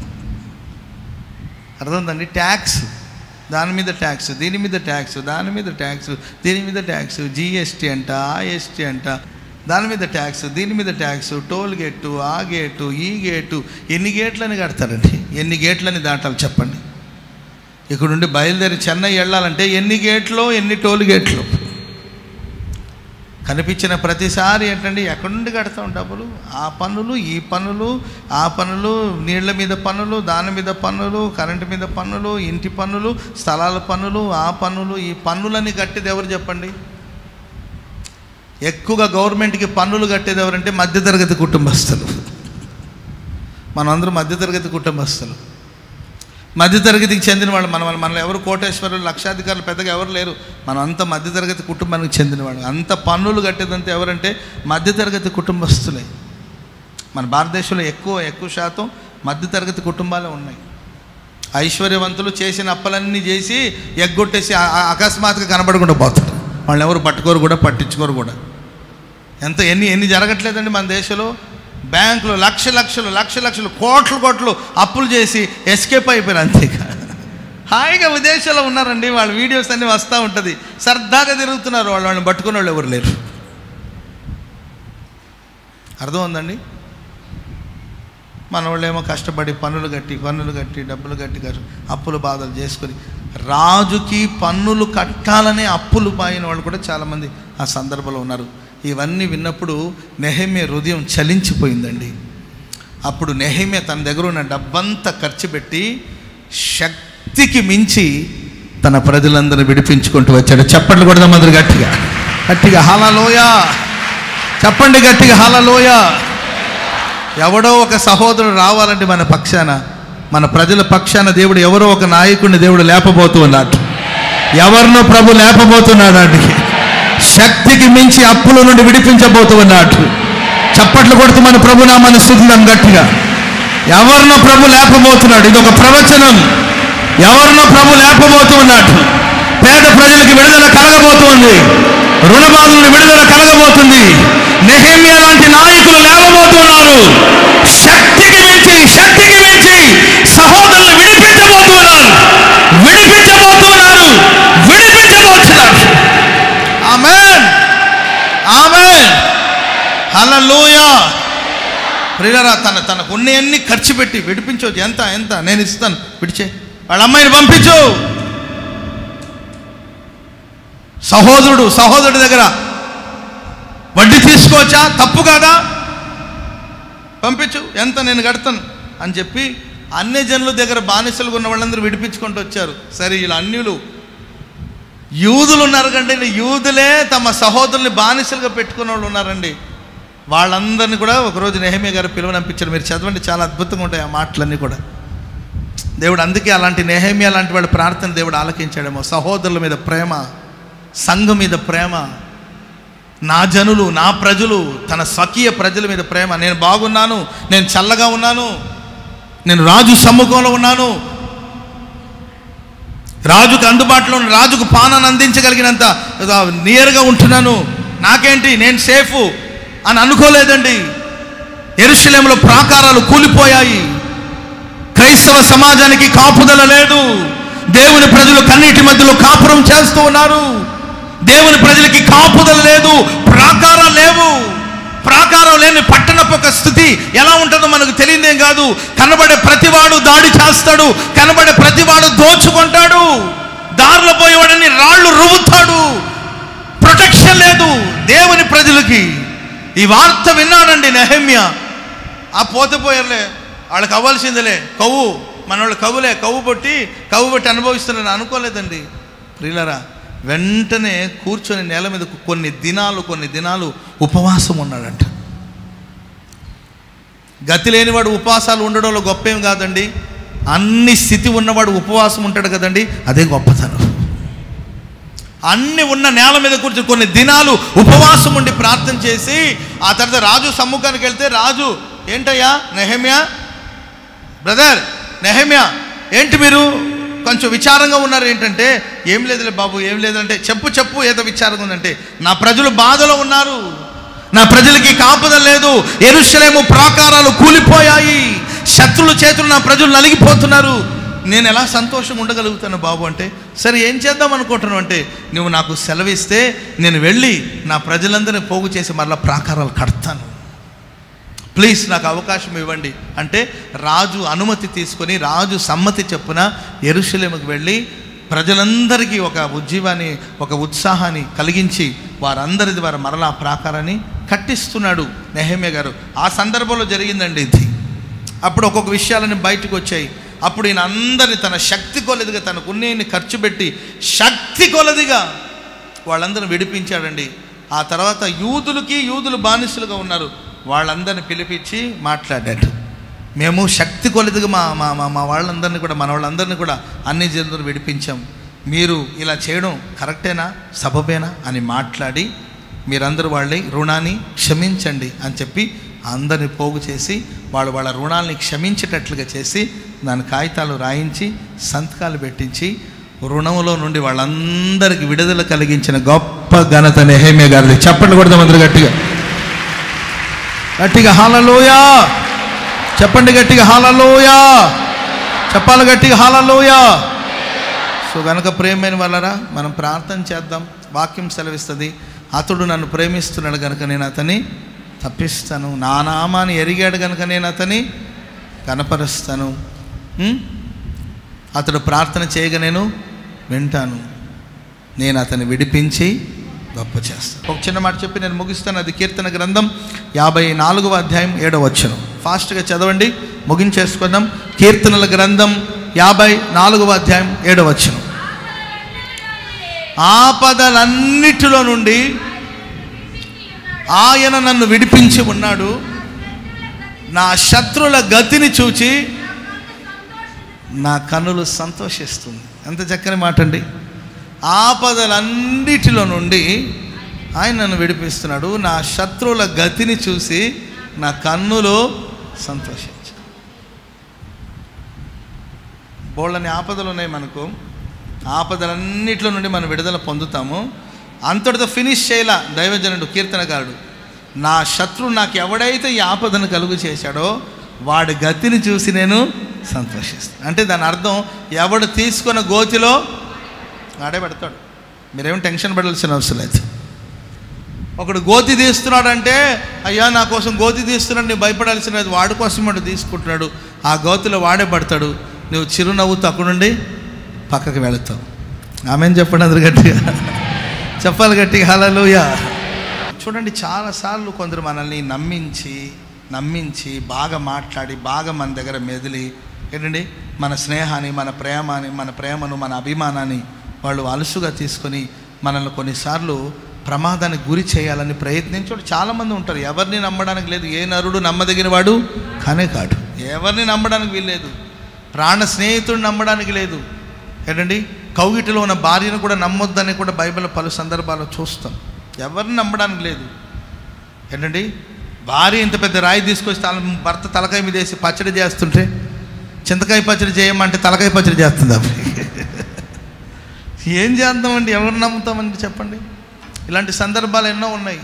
అర్థందండి ట్యాక్స్ దాని మీద ట్యాక్స్ దీని మీద ట్యాక్స్ దాని మీద ట్యాక్స్ దీని మీద ట్యాక్స్ జిఎస్టీ అంట ఆఎస్టీ అంట దాని మీద ట్యాక్స్ దీని మీద ట్యాక్స్ టోల్ గేటు ఆ గేటు ఈ గేటు ఎన్ని గేట్లని కడతారండి ఎన్ని గేట్లని దాటాలి చెప్పండి ఇక్కడ నుండి బయలుదేరి చెన్నై వెళ్ళాలంటే ఎన్ని గేట్లు ఎన్ని టోల్ గేట్లు కనిపించిన ప్రతిసారి ఏంటండి ఎక్కడి నుండి కడతాం డబ్బులు ఆ పన్నులు ఈ పన్నులు ఆ పన్నులు నీళ్ల మీద పన్నులు దాని మీద పన్నులు కరెంటు మీద పన్నులు ఇంటి పన్నులు స్థలాల పన్నులు ఆ పన్నులు ఈ పన్నులని కట్టేది ఎవరు చెప్పండి ఎక్కువగా గవర్నమెంట్కి పన్నులు కట్టేది ఎవరంటే మధ్యతరగతి కుటుంబస్తులు మనందరం మధ్యతరగతి కుటుంబస్తులు మధ్యతరగతికి చెందిన వాళ్ళు మన మనలో ఎవరు కోటేశ్వరులు లక్షాధికారులు పెద్దగా ఎవరు లేరు మనం అంత మధ్యతరగతి కుటుంబానికి చెందినవాడు అంత పన్నులు కట్టేదంతా ఎవరంటే మధ్యతరగతి కుటుంబస్తులే మన భారతదేశంలో ఎక్కువ ఎక్కువ శాతం మధ్యతరగతి కుటుంబాలే ఉన్నాయి ఐశ్వర్యవంతులు చేసిన అప్పలన్నీ చేసి ఎగ్గొట్టేసి ఆ- ఆ- అకస్మాత్తుగా కనబడకుండా పోతారు వాళ్ళని ఎవరు పట్టుకోరు కూడా పట్టించుకోరు కూడా ఎంత ఎన్ని ఎన్ని జరగట్లేదండి మన దేశంలో బ్యాంకులు లక్ష లక్షలు లక్ష లక్షలు కోట్లు కోట్లు అప్పులు చేసి ఎస్కేప్ అయిపోయారు అంతేగా హాయిగా విదేశాల్లో ఉన్నారండి వాళ్ళ వీడియోస్ అన్నీ వస్తూ ఉంటుంది సరదాగా తిరుగుతున్నారు వాళ్ళు వాళ్ళని పట్టుకునే వాళ్ళు ఎవరు లేరు అర్థం ఉందండి మన వాళ్ళేమో కష్టపడి పన్నులు కట్టి పన్నులు కట్టి డబ్బులు కట్టి కట్టి అప్పులు బాధలు చేసుకొని రాజుకి పన్నులు కట్టాలనే అప్పులు పాయిన వాళ్ళు కూడా చాలామంది ఆ సందర్భంలో ఉన్నారు ఇవన్నీ విన్నప్పుడు నెహమ్య హృదయం చలించిపోయిందండి అప్పుడు నెహమ్య తన దగ్గర ఉన్న డబ్బంతా ఖర్చు పెట్టి శక్తికి మించి తన ప్రజలందరూ విడిపించుకుంటూ వచ్చాడు చప్పట్లు కొడదాం అందరు గట్టిగా గట్టిగా హాలలోయ చెప్పండి గట్టిగా హాలలోయ ఎవడో ఒక సహోదరుడు రావాలంటే మన పక్షాన మన ప్రజల పక్షాన దేవుడు ఎవరో ఒక నాయకుడిని దేవుడు లేపబోతూ ఉన్నాడు ఎవరినో ప్రభు లేపబోతున్నాడు అండి శక్తికి మించి అప్పుల నుండి విడిపించబోతూ ఉన్నాడు చప్పట్లు కొడుతూ మన ప్రభునామాన్ని స్థుతిద్దాం గట్టిగా ఎవరినో ప్రభు లేపబోతున్నాడు ఇది ఒక ప్రవచనం ఎవరినో ప్రభు లేపబోతూ ఉన్నాడు పేద ప్రజలకు విడుదల కలగబోతుంది రుణబాధులను విడుదల కలగబోతుంది నెహమ్య లాంటి నాయకులు లేవబోతున్నారు శక్తికి మించి శక్తికి మించి సహోదరులు విడిపించబోతున్నారు విడిపించబోతున్నారు విడిపించబోతున్నారు ఆమెన్ ఆమెన్ హల్లెలూయా ప్రియులరా తన తనకు ఉన్నవన్నీ ఖర్చు పెట్టి విడిపించవచ్చు ఎంత ఎంత నేను ఇస్తాను విడిచే వాళ్ళ అమ్మాయిని పంపించు సహోదరుడు సహోదరుడి దగ్గర వడ్డీ తీసుకోవచ్చా తప్పు కాదా పంపించు ఎంత నేను కడతాను అని చెప్పి అన్ని జనుల దగ్గర బానిసలుగా ఉన్న వాళ్ళందరూ విడిపించుకుంటూ వచ్చారు సరే వీళ్ళు అన్యులు యూదులు ఉన్నారు కండి యూదులే తమ సహోదరుల్ని బానిసలుగా పెట్టుకున్న వాళ్ళు ఉన్నారండి వాళ్ళందరినీ కూడా ఒకరోజు నెహమే గారు పిలువనంపించారు మీరు చదవండి చాలా అద్భుతంగా ఉంటాయి ఆ మాటలన్నీ కూడా దేవుడు అందుకే అలాంటి నెహేమియా లాంటి వాళ్ళ ప్రార్థన దేవుడు ఆలకించాడేమో సహోదరుల మీద ప్రేమ సంఘం మీద ప్రేమ నా జనులు నా ప్రజలు తన స్వకీయ ప్రజల మీద ప్రేమ నేను బాగున్నాను నేను చల్లగా ఉన్నాను నేను రాజు సమ్ముఖంలో ఉన్నాను రాజుకు అందుబాటులో ఉన్న రాజుకు పానాన్ని అందించగలిగినంత నియర్గా ఉంటున్నాను నాకేంటి నేను సేఫ్ అని అనుకోలేదండి ఎరుశలేంలో ప్రాకారాలు కూలిపోయాయి క్రైస్తవ సమాజానికి కాపుదల లేదు దేవుని ప్రజలు కన్నీటి మధ్యలో కాపురం చేస్తూ ఉన్నారు దేవుని ప్రజలకి కాపుదల లేదు ప్రాకారాలు లేవు ప్రాకారం లేని పట్టణపు ఒక స్థితి ఎలా ఉంటుందో మనకు తెలియదేం కాదు కనబడే ప్రతివాడు దాడి చేస్తాడు కనబడే ప్రతివాడు దోచుకుంటాడు దారిలో పోయేవాడని రాళ్ళు రువ్వుతాడు ప్రొటెక్షన్ లేదు దేవుని ప్రజలకి ఈ వార్త విన్నాడండి నెహమ్య ఆ పోతే పోయారులే వాళ్ళకి అవ్వాల్సిందిలే కవ్వు మన వాళ్ళు కవ్వులే కవ్వు పట్టి కవ్వు పట్టి అనుభవిస్తున్నారని అనుకోలేదండి ప్రియులరా వెంటనే కూర్చొని నేల మీద కొన్ని దినాలు కొన్ని దినాలు ఉపవాసం ఉన్నాడంట గతి లేనివాడు ఉపవాసాలు ఉండడంలో గొప్ప ఏం కాదండి అన్ని స్థితి ఉన్నవాడు ఉపవాసం ఉంటాడు కదండి అదే గొప్పతనం అన్ని ఉన్న నేల మీద కూర్చొని కొన్ని దినాలు ఉపవాసం ఉండి ప్రార్థన చేసి ఆ తర్వాత రాజు సమ్ముఖానికి వెళ్తే రాజు ఏంటయ్యా నెహమ్యా బ్రదర్ నెహమ్యా ఏంటి మీరు కొంచెం విచారంగా ఉన్నారు ఏంటంటే ఏం లేదులే బాబు ఏం లేదంటే చెప్పు చెప్పు ఏదో విచారంగా ఉందంటే నా ప్రజలు బాధలో ఉన్నారు నా ప్రజలకి కాపుదల లేదు ఎరుషలేము ప్రాకారాలు కూలిపోయాయి శత్రుల చేతులు నా ప్రజలు నలిగిపోతున్నారు నేను ఎలా సంతోషం ఉండగలుగుతాను బాబు అంటే సరే ఏం చేద్దాం అనుకుంటున్నావు అంటే నువ్వు నాకు సెలవిస్తే నేను వెళ్ళి నా ప్రజలందరినీ పోగు చేసి మరలా ప్రాకారాలు కడతాను ప్లీజ్ నాకు అవకాశం ఇవ్వండి అంటే రాజు అనుమతి తీసుకొని రాజు సమ్మతి చెప్పున ఎరుషలేముకు వెళ్ళి ప్రజలందరికీ ఒక ఉజ్జీవాన్ని ఒక ఉత్సాహాన్ని కలిగించి వారందరి ద్వారా మరలా ప్రాకారాన్ని కట్టిస్తున్నాడు నెహమ్య గారు ఆ సందర్భంలో జరిగిందండి ఇది అప్పుడు ఒక్కొక్క విషయాలని బయటకు వచ్చాయి అప్పుడు ఈయన అందరిని తన శక్తి కొలదిగా తనకు ఉన్నీని ఖర్చు పెట్టి శక్తి కొలదిగా వాళ్ళందరిని విడిపించాడండి ఆ తర్వాత యూదులకి యూదులు బానిసలుగా ఉన్నారు వాళ్ళందరిని పిలిపించి మాట్లాడాడు మేము శక్తి కొలదిగా మా మా మా మా వాళ్ళందరినీ కూడా మన వాళ్ళందరినీ కూడా అన్ని జనులను విడిపించాం మీరు ఇలా చేయడం కరెక్టేనా సబబేనా అని మాట్లాడి మీరందరూ వాళ్ళని రుణాన్ని క్షమించండి అని చెప్పి అందరిని పోగు చేసి వాళ్ళు వాళ్ళ రుణాలని క్షమించేటట్లుగా చేసి దాని కాగితాలు రాయించి సంతకాలు పెట్టించి రుణములో నుండి వాళ్ళందరికీ విడుదల కలిగించిన గొప్ప ఘనత నెహేమియా గారిది చెప్పండి కొడదాం అందరు గట్టిగా గట్టిగా హాలలోయా చెప్పండి గట్టిగా హాలలోయా చెప్పాలి గట్టిగా హాలలోయా సో గనక ప్రేమైన వాళ్ళరా మనం ప్రార్థన చేద్దాం వాక్యం సెలవిస్తుంది అతడు నన్ను ప్రేమిస్తున్నాడు కనుక నేను అతని తప్పిస్తాను నా నామాన్ని ఎరిగాడు కనుక నేను అతని కనపరుస్తాను ఉం? అతడు ప్రార్థన చేయగా నేను వింటాను నేను అతన్ని విడిపించి గొప్ప చేస్తాను ఒక చిన్న మాట చెప్పి నేను ముగిస్తాను అది కీర్తన గ్రంథం యాభై నాలుగవ అధ్యాయం ఏడవ వచ్చను ఫాస్ట్గా చదవండి ముగించేసుకుందాం కీర్తనల గ్రంథం యాభై నాలుగవ అధ్యాయం ఏడవ వచ్చను ఆపదలన్నిటిలో నుండి ఆయన నన్ను విడిపించి ఉన్నాడు నా శత్రుల గతిని చూచి నా కన్నులు సంతోషిస్తుంది ఎంత చక్కని మాట అండి ఆపదలన్నిటిలో నుండి ఆయన నన్ను విడిపిస్తున్నాడు నా శత్రువుల గతిని చూసి నా కన్నులు సంతోషించు బోళ్ళని ఆపదలు ఉన్నాయి మనకు ఆపదలన్నిటిలో నుండి మనం విడుదల పొందుతాము అంతటితో ఫినిష్ చేయాల దైవజనుడు కీర్తనకారుడు నా శత్రువు నాకు ఎవడైతే ఈ ఆపదను కలుగు చేశాడో వాడి గతిని చూసి నేను సంతోషిస్తాను అంటే దాని అర్థం ఎవడు తీసుకున్న గోతిలో వాడే పెడతాడు మీరేం టెన్షన్ పడాల్సిన అవసరం లేదు ఒకడు గోతి తీస్తున్నాడంటే అయ్యా నా కోసం గోతి తీస్తున్నాడు నీవు భయపడాల్సిన లేదు వాడి కోసం వాడు తీసుకుంటున్నాడు ఆ గోతిలో వాడే పడతాడు నువ్వు చిరునవ్వుతో అక్కడ నుండి పక్కకి వెళతావు ఆమెను చెప్పండి అందరు గట్టిగా చెప్పాలి గట్టిగా హలలుయ చూడండి చాలాసార్లు కొందరు మనల్ని నమ్మించి నమ్మించి బాగా మాట్లాడి బాగా మన దగ్గర మెదిలి ఏంటండి మన స్నేహాన్ని మన ప్రేమని మన ప్రేమను మన అభిమానాన్ని వాళ్ళు అలుసుగా తీసుకొని మనల్ని కొన్నిసార్లు ప్రమాదానికి గురి చేయాలని ప్రయత్నించాడు చాలామంది ఉంటారు ఎవరిని నమ్మడానికి లేదు ఏ నరుడు నమ్మదగిన వాడు కానే కాడు ఎవరిని నమ్మడానికి వీల్లేదు ప్రాణ స్నేహితుడు నమ్మడానికి లేదు ఏంటండి కౌగిటిలో ఉన్న భార్యను కూడా నమ్మొద్దని కూడా బైబిల్ పలు సందర్భాల్లో చూస్తాం ఎవరిని నమ్మడానికి లేదు ఏంటండి భార్య ఇంత పెద్ద రాయి తీసుకొచ్చి తల భర్త తలకాయ మీద వేసి పచ్చడి చేస్తుంటే చింతకాయ పచ్చడి చేయమంటే తలకాయ పచ్చడి చేస్తుంది అవి ఏం చేద్దామండి ఎవరు నమ్ముతామండి చెప్పండి ఇలాంటి సందర్భాలు ఎన్నో ఉన్నాయి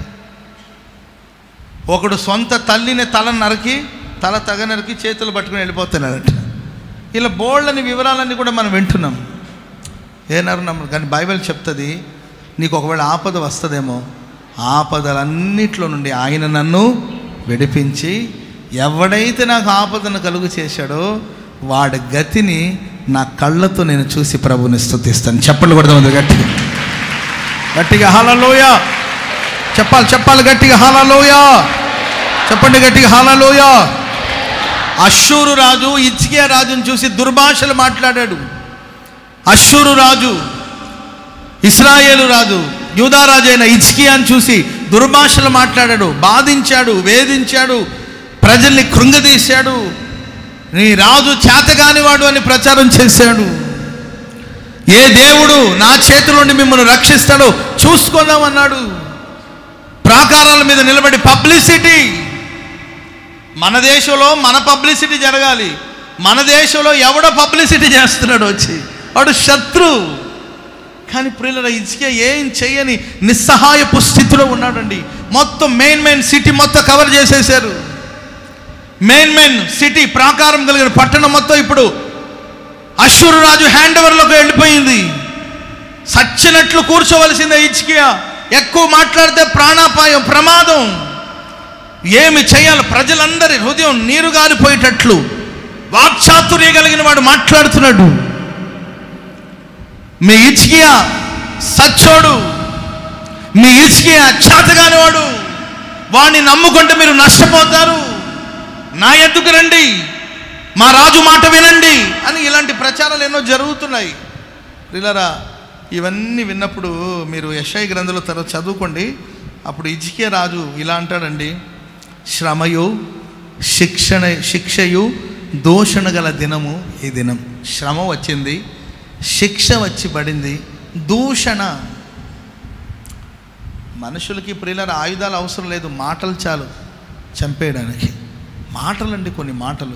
ఒకడు సొంత తల్లిని తల నరికి తల తగ నరికి చేతులు పట్టుకుని వెళ్ళిపోతున్నాడట ఇలా బోల్డ్ని వివరాలన్నీ కూడా మనం వింటున్నాం ఏనారు నమ్మరు కానీ బైబిల్ చెప్తుంది నీకు ఒకవేళ ఆపద వస్తుందేమో ఆపదలన్నిట్లో నుండి ఆయన నన్ను విడిపించి ఎవడైతే నాకు ఆపదను కలుగు చేశాడో వాడి గతిని నా కళ్ళతో నేను చూసి ప్రభుని స్తుతిస్తాను చెప్పండి కూడా ఉంది గట్టిగా గట్టిగా హాలలోయ చెప్పాలి చెప్పాలి గట్టిగా హాలలోయ చెప్పండి గట్టిగా హాలలోయ అశ్షూరు రాజు ఇచ్చికియా రాజుని చూసి దుర్భాషలు మాట్లాడాడు అశ్షూరు రాజు ఇస్రాయేలు రాజు యూదారాజు అయిన ఇచ్కియాని చూసి దుర్భాషలు మాట్లాడాడు బాధించాడు వేధించాడు ప్రజల్ని కృంగదీశాడు నీ రాజు చేతగానివాడు అని ప్రచారం చేశాడు ఏ దేవుడు నా చేతుల నుండి మిమ్మల్ని రక్షిస్తాడో చూసుకుందామన్నాడు ప్రాకారాల మీద నిలబడి పబ్లిసిటీ మన దేశంలో మన పబ్లిసిటీ జరగాలి మన దేశంలో ఎవడో పబ్లిసిటీ చేస్తున్నాడు వచ్చి వాడు శత్రు కానీ ప్రియుల ఇసుక ఏం చేయని నిస్సహాయపు స్థితిలో ఉన్నాడండి మొత్తం మెయిన్ మెయిన్ సిటీ మొత్తం కవర్ చేసేశారు మెయిన్ మెయిన్ సిటీ ప్రాకారం కలిగిన పట్టణం మొత్తం ఇప్పుడు అశ్వరు రాజు హ్యాండ్ ఓవర్లోకి వెళ్ళిపోయింది సచ్చినట్లు కూర్చోవలసిందే ఇచ్చికియా ఎక్కువ మాట్లాడితే ప్రాణాపాయం ప్రమాదం ఏమి చేయాలి ప్రజలందరి హృదయం నీరు గారిపోయేటట్లు వాక్చాతుర్య కలిగిన వాడు మాట్లాడుతున్నాడు మీ ఇచ్చికియా సచ్చోడు మీ ఇచ్చికియా చేతగాని వాడు వాడిని నమ్ముకుంటే మీరు నష్టపోతారు నా ఎద్దుకు రండి మా రాజు మాట వినండి అని ఇలాంటి ప్రచారాలు ఎన్నో జరుగుతున్నాయి ప్రిలరా ఇవన్నీ విన్నప్పుడు మీరు యశయ గ్రంథంలో తర్వాత చదువుకోండి అప్పుడు ఇజికే రాజు ఇలా అంటాడండి శ్రమయు శిక్షణ శిక్షయు దూషణ గల దినము ఈ దినం శ్రమ వచ్చింది శిక్ష వచ్చి పడింది దూషణ మనుషులకి ప్రియుల ఆయుధాలు అవసరం లేదు మాటలు చాలు చంపేయడానికి మాటలండి కొన్ని మాటలు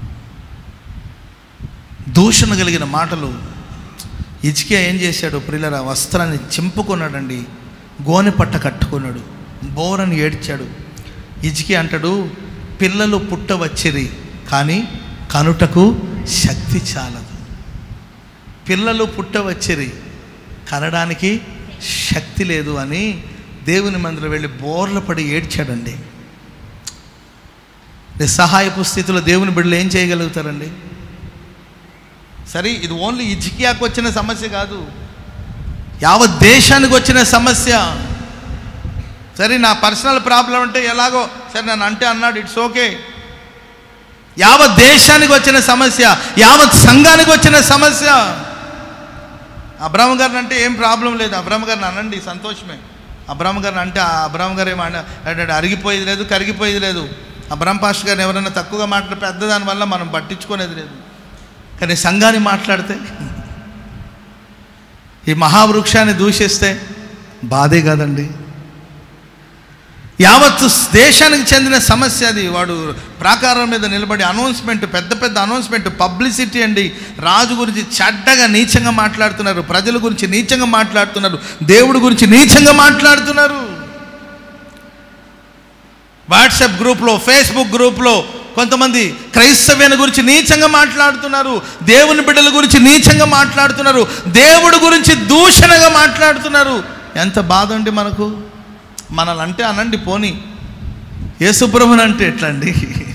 దూషణ కలిగిన మాటలు ఇచికే ఏం చేశాడు ప్రియులరా వస్త్రాన్ని చింపుకున్నాడండి గోనె పట్ట కట్టుకున్నాడు బోరని ఏడ్చాడు ఇజికి అంటాడు పిల్లలు పుట్టవచ్చిరి కానీ కనుటకు శక్తి చాలదు పిల్లలు పుట్టవచ్చిరి కనడానికి శక్తి లేదు అని దేవుని మందిరం వెళ్ళి బోర్ల పడి ఏడ్చాడండి నిస్సహాయపు స్థితిలో దేవుని బిడ్డలు ఏం చేయగలుగుతారండి సరే ఇది ఓన్లీ ఇజికియాకు వచ్చిన సమస్య కాదు యావత్ దేశానికి వచ్చిన సమస్య సరే నా పర్సనల్ ప్రాబ్లం అంటే ఎలాగో సరే నన్ను అంటే అన్నాడు ఇట్స్ ఓకే యావత్ దేశానికి వచ్చిన సమస్య యావత్ సంఘానికి వచ్చిన సమస్య అబ్రాహ్మ గారిని అంటే ఏం ప్రాబ్లం లేదు అబ్రాహ్మ గారిని అనండి సంతోషమే అబ్రాహ్మ గారిని అంటే ఆ అబ్రాహ్మ గారు ఏమన్నా అంటే అరిగిపోయేది లేదు కరిగిపోయేది లేదు అబ్రాహ్మ పాస్టర్ గారిని ఎవరైనా తక్కువగా మాట్లాడే పెద్దదాని వల్ల మనం పట్టించుకునేది లేదు కానీ సంఘాన్ని మాట్లాడితే ఈ మహావృక్షాన్ని దూషిస్తే బాధే కాదండి యావత్తు దేశానికి చెందిన సమస్య అది వాడు ప్రాకారం మీద నిలబడి అనౌన్స్మెంట్ పెద్ద పెద్ద అనౌన్స్మెంట్ పబ్లిసిటీ అండి రాజు గురించి చెడ్డగా నీచంగా మాట్లాడుతున్నారు ప్రజల గురించి నీచంగా మాట్లాడుతున్నారు దేవుడి గురించి నీచంగా మాట్లాడుతున్నారు వాట్సాప్ గ్రూప్లో ఫేస్బుక్ గ్రూప్లో కొంతమంది క్రైస్తవ్యాన్ని గురించి నీచంగా మాట్లాడుతున్నారు దేవుని బిడ్డల గురించి నీచంగా మాట్లాడుతున్నారు దేవుడి గురించి దూషణగా మాట్లాడుతున్నారు ఎంత బాధ అండి మనకు మనల్ని అంటే అనండి పోని యేసుప్రభుని అంటే ఎట్లా అండి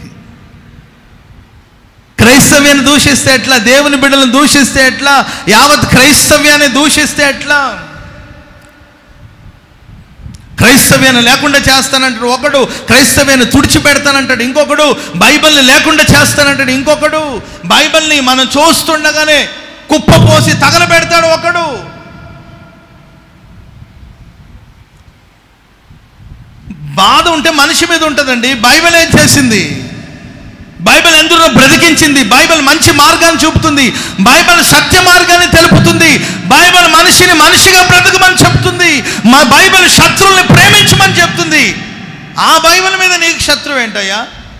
క్రైస్తవ్యాన్ని దూషిస్తే ఎట్లా దేవుని బిడ్డలను దూషిస్తే ఎట్లా యావత్ క్రైస్తవ్యాన్ని దూషిస్తే ఎట్లా క్రైస్తవ్యాన్ని లేకుండా చేస్తానంటాడు ఒకడు క్రైస్తవ్యాన్ని తుడిచిపెడతానంటాడు ఇంకొకడు బైబిల్ని లేకుండా చేస్తానంటాడు ఇంకొకడు బైబిల్ని మనం చూస్తుండగానే కుప్ప పోసి తగలబెడతాడు ఒకడు బాధ ఉంటే మనిషి మీద ఉంటుందండి బైబిల్ ఏం చేసింది బైబిల్ ఎందులో బ్రతికించింది బైబిల్ మంచి మార్గాన్ని చూపుతుంది బైబిల్ సత్య మార్గాన్ని తెలుపుతుంది బైబిల్ మనిషిని మనిషిగా బ్రతకమని చెప్తుంది మా బైబిల్ శత్రువుల్ని ప్రేమించమని చెప్తుంది ఆ బైబిల్ మీద నీకు శత్రువు ఏంటయ్యా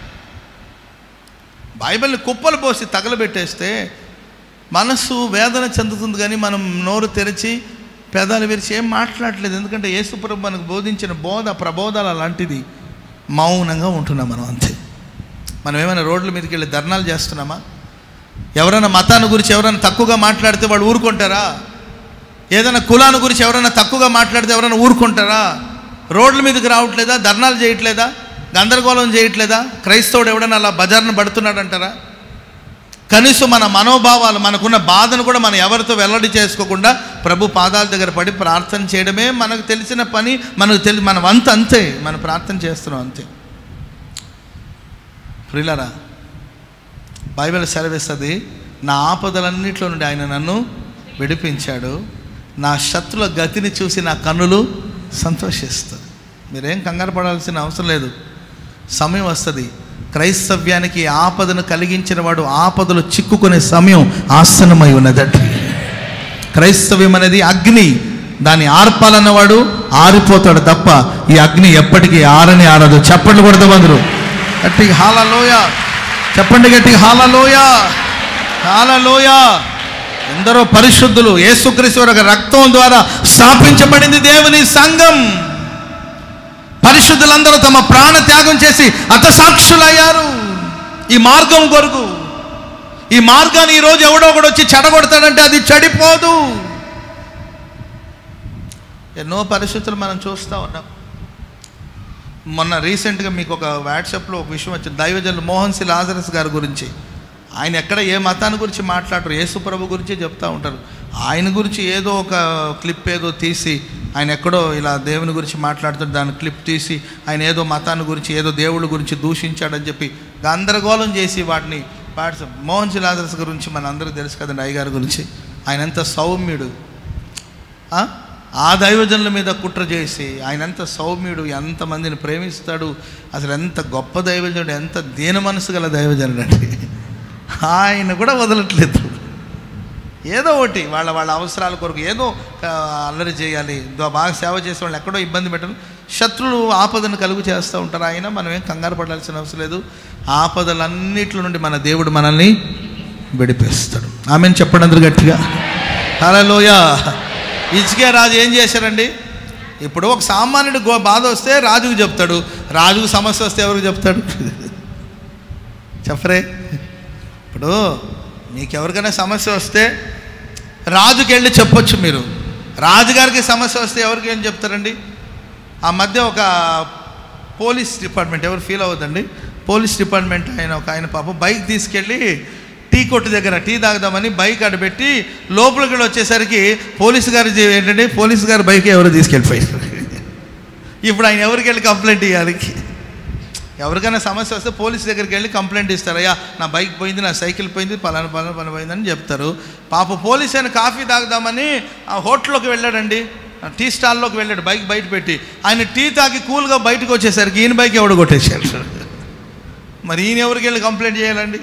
బైబిల్ని కుప్పలు పోసి తగలబెట్టేస్తే మనసు వేదన చెందుతుంది కానీ మనం నోరు తెరిచి పెదాలు విరిచి ఏం మాట్లాడలేదు ఎందుకంటే యేసుప్రభు మనకు బోధించిన బోధ ప్రబోధాలు అలాంటిది మౌనంగా ఉంటున్నాం మనం అంతే మనం ఏమైనా రోడ్ల మీదకి వెళ్ళి ధర్నాలు చేస్తున్నామా ఎవరైనా మతాన్ని గురించి ఎవరైనా తక్కువగా మాట్లాడితే వాళ్ళు ఊరుకుంటారా ఏదైనా కులాన్ని గురించి ఎవరైనా తక్కువగా మాట్లాడితే ఎవరైనా ఊరుకుంటారా రోడ్ల మీదకి రావట్లేదా ధర్నాలు చేయట్లేదా గందరగోళం చేయట్లేదా క్రైస్తవుడు ఎవడైనా అలా బజార్ను పడుతున్నాడంటారా కనీసం మన మనోభావాలు మనకున్న బాధను కూడా మనం ఎవరితో వెల్లడి చేసుకోకుండా ప్రభు పాదాల దగ్గర పడి ప్రార్థన చేయడమే మనకు తెలిసిన పని మనకు తెలి మన వంత అంతే మనం ప్రార్థన చేస్తున్నాం అంతే ప్రియులరా బైబిల్ సెలవిస్తుంది నా ఆపదలన్నింటిలో నుండి ఆయన నన్ను విడిపించాడు నా శత్రుల గతిని చూసి నా కన్నులు సంతోషిస్తుంది మీరేం కంగారు పడాల్సిన అవసరం లేదు సమయం వస్తుంది క్రైస్తవ్యానికి ఆపదను కలిగించిన వాడు ఆపదలు చిక్కుకునే సమయం ఆసనమై ఉన్నదండి క్రైస్తవ్యం అనేది అగ్ని దాన్ని ఆర్పాలన్నవాడు ఆరిపోతాడు తప్ప ఈ అగ్ని ఎప్పటికీ ఆరని ఆరదు చెప్పండి కొడతా అందరూ గట్టిగా హాలలోయ చెప్పండి గట్టిగా హాలలోయ హాలలోయ ఎందరో పరిశుద్ధులు యేసుక్రీస్తు యొక్క రక్తం ద్వారా స్థాపించబడింది దేవుని సంఘం పరిశుద్ధులందరూ తమ ప్రాణ త్యాగం చేసి అతసాక్షులయ్యారు ఈ మార్గం కొరకు ఈ మార్గాన్ని ఈరోజు ఎవడో ఒకడు వచ్చి చెడగొడతాడంటే అది చెడిపోదు ఎన్నో పరిస్థితులు మనం చూస్తూ ఉన్నాం మొన్న రీసెంట్గా మీకు ఒక వాట్సాప్లో ఒక విషయం వచ్చింది దైవజనులు మోహన్ సి లాజరస్ గారి గురించి ఆయన ఎక్కడ ఏ మతాన్ని గురించి మాట్లాడరు యేసుప్రభు గురించి చెప్తూ ఉంటారు ఆయన గురించి ఏదో ఒక క్లిప్ ఏదో తీసి ఆయన ఎక్కడో ఇలా దేవుని గురించి మాట్లాడుతాడు దాని క్లిప్ తీసి ఆయన ఏదో మతాన్ని గురించి ఏదో దేవుడి గురించి దూషించాడని చెప్పి గందరగోళం చేసి వాటిని పాడ్స్ మోహన్ సి లాజరస్ గురించి మన అందరికీ తెలుసు కదండి అయ్యగారి గురించి ఆయన ఎంత సౌమ్యుడు ఆ? ఆ దైవజనుల మీద కుట్ర చేసి ఆయన ఎంత సౌమ్యుడు ఎంతమందిని ప్రేమిస్తాడు అసలు ఎంత గొప్ప దైవజనుడు ఎంత దీన మనసు గల దైవజనుడు అండి ఆయన కూడా వదలట్లేదు ఏదో ఒకటి వాళ్ళ వాళ్ళ అవసరాల కొరకు ఏదో ఆ, అల్లరి చేయాలి దో- బాగా సేవ చేసే వాళ్ళు ఎక్కడో ఇబ్బంది పెట్టరు శత్రులు ఆపదను కలుగు చేస్తూ ఉంటారు ఆయన మనం ఏం కంగారు పడాల్సిన అవసరం లేదు ఆపదలన్నిటి నుండి మన దేవుడు మనల్ని విడిపిస్తాడు ఆమెను చెప్పండి అందరు గట్టిగా హలోయ ఇచ్చికే రాజు ఏం చేశారండి ఇప్పుడు ఒక సామాన్యుడు గో బాధ వస్తే రాజుకు చెప్తాడు రాజుకు సమస్య వస్తే ఎవరికి చెప్తాడు చెప్పరే ఇప్పుడు మీకు ఎవరికైనా సమస్య వస్తే రాజుకి వెళ్ళి చెప్పొచ్చు మీరు రాజుగారికి సమస్య వస్తే ఎవరికి ఏం చెప్తారండి ఆ మధ్య ఒక పోలీస్ డిపార్ట్మెంట్ ఎవరు ఫీల్ అవ్వదండి పోలీస్ డిపార్ట్మెంట్ ఆయన ఒక ఆయన పాపం బైక్ తీసుకెళ్ళి టీ కొట్టు దగ్గర టీ తాగుదామని బైక్ అడబెట్టి లోపలికి వెళ్ళి వచ్చేసరికి పోలీసు గారు చే- ఏంటంటే పోలీసు గారు బైక్ ఎవరు తీసుకెళ్ళిపోయారు ఇప్పుడు ఆయన ఎవరికి వెళ్ళి కంప్లైంట్ ఇవ్వాలి ఎవరికైనా సమస్య వస్తే పోలీస్ దగ్గరికి వెళ్ళి కంప్లైంట్ ఇస్తారు అయ్యా నా బైక్ పోయింది నా సైకిల్ పోయింది పలానా పలానా పని పోయిందని చెప్తారు పాప పోలీస్ ఆయన కాఫీ తాగుదామని ఆ హోటల్లోకి వెళ్ళాడండి ఆ టీ స్టాల్లోకి వెళ్ళాడు బైక్ బయట పెట్టి ఆయన టీ తాగి కూల్గా బయటకు వచ్చేసరికి ఈయన బైక్ ఎవడు కొట్టేశాడు మరి ఈయన ఎవరికి వెళ్ళి కంప్లైంట్ చేయాలండి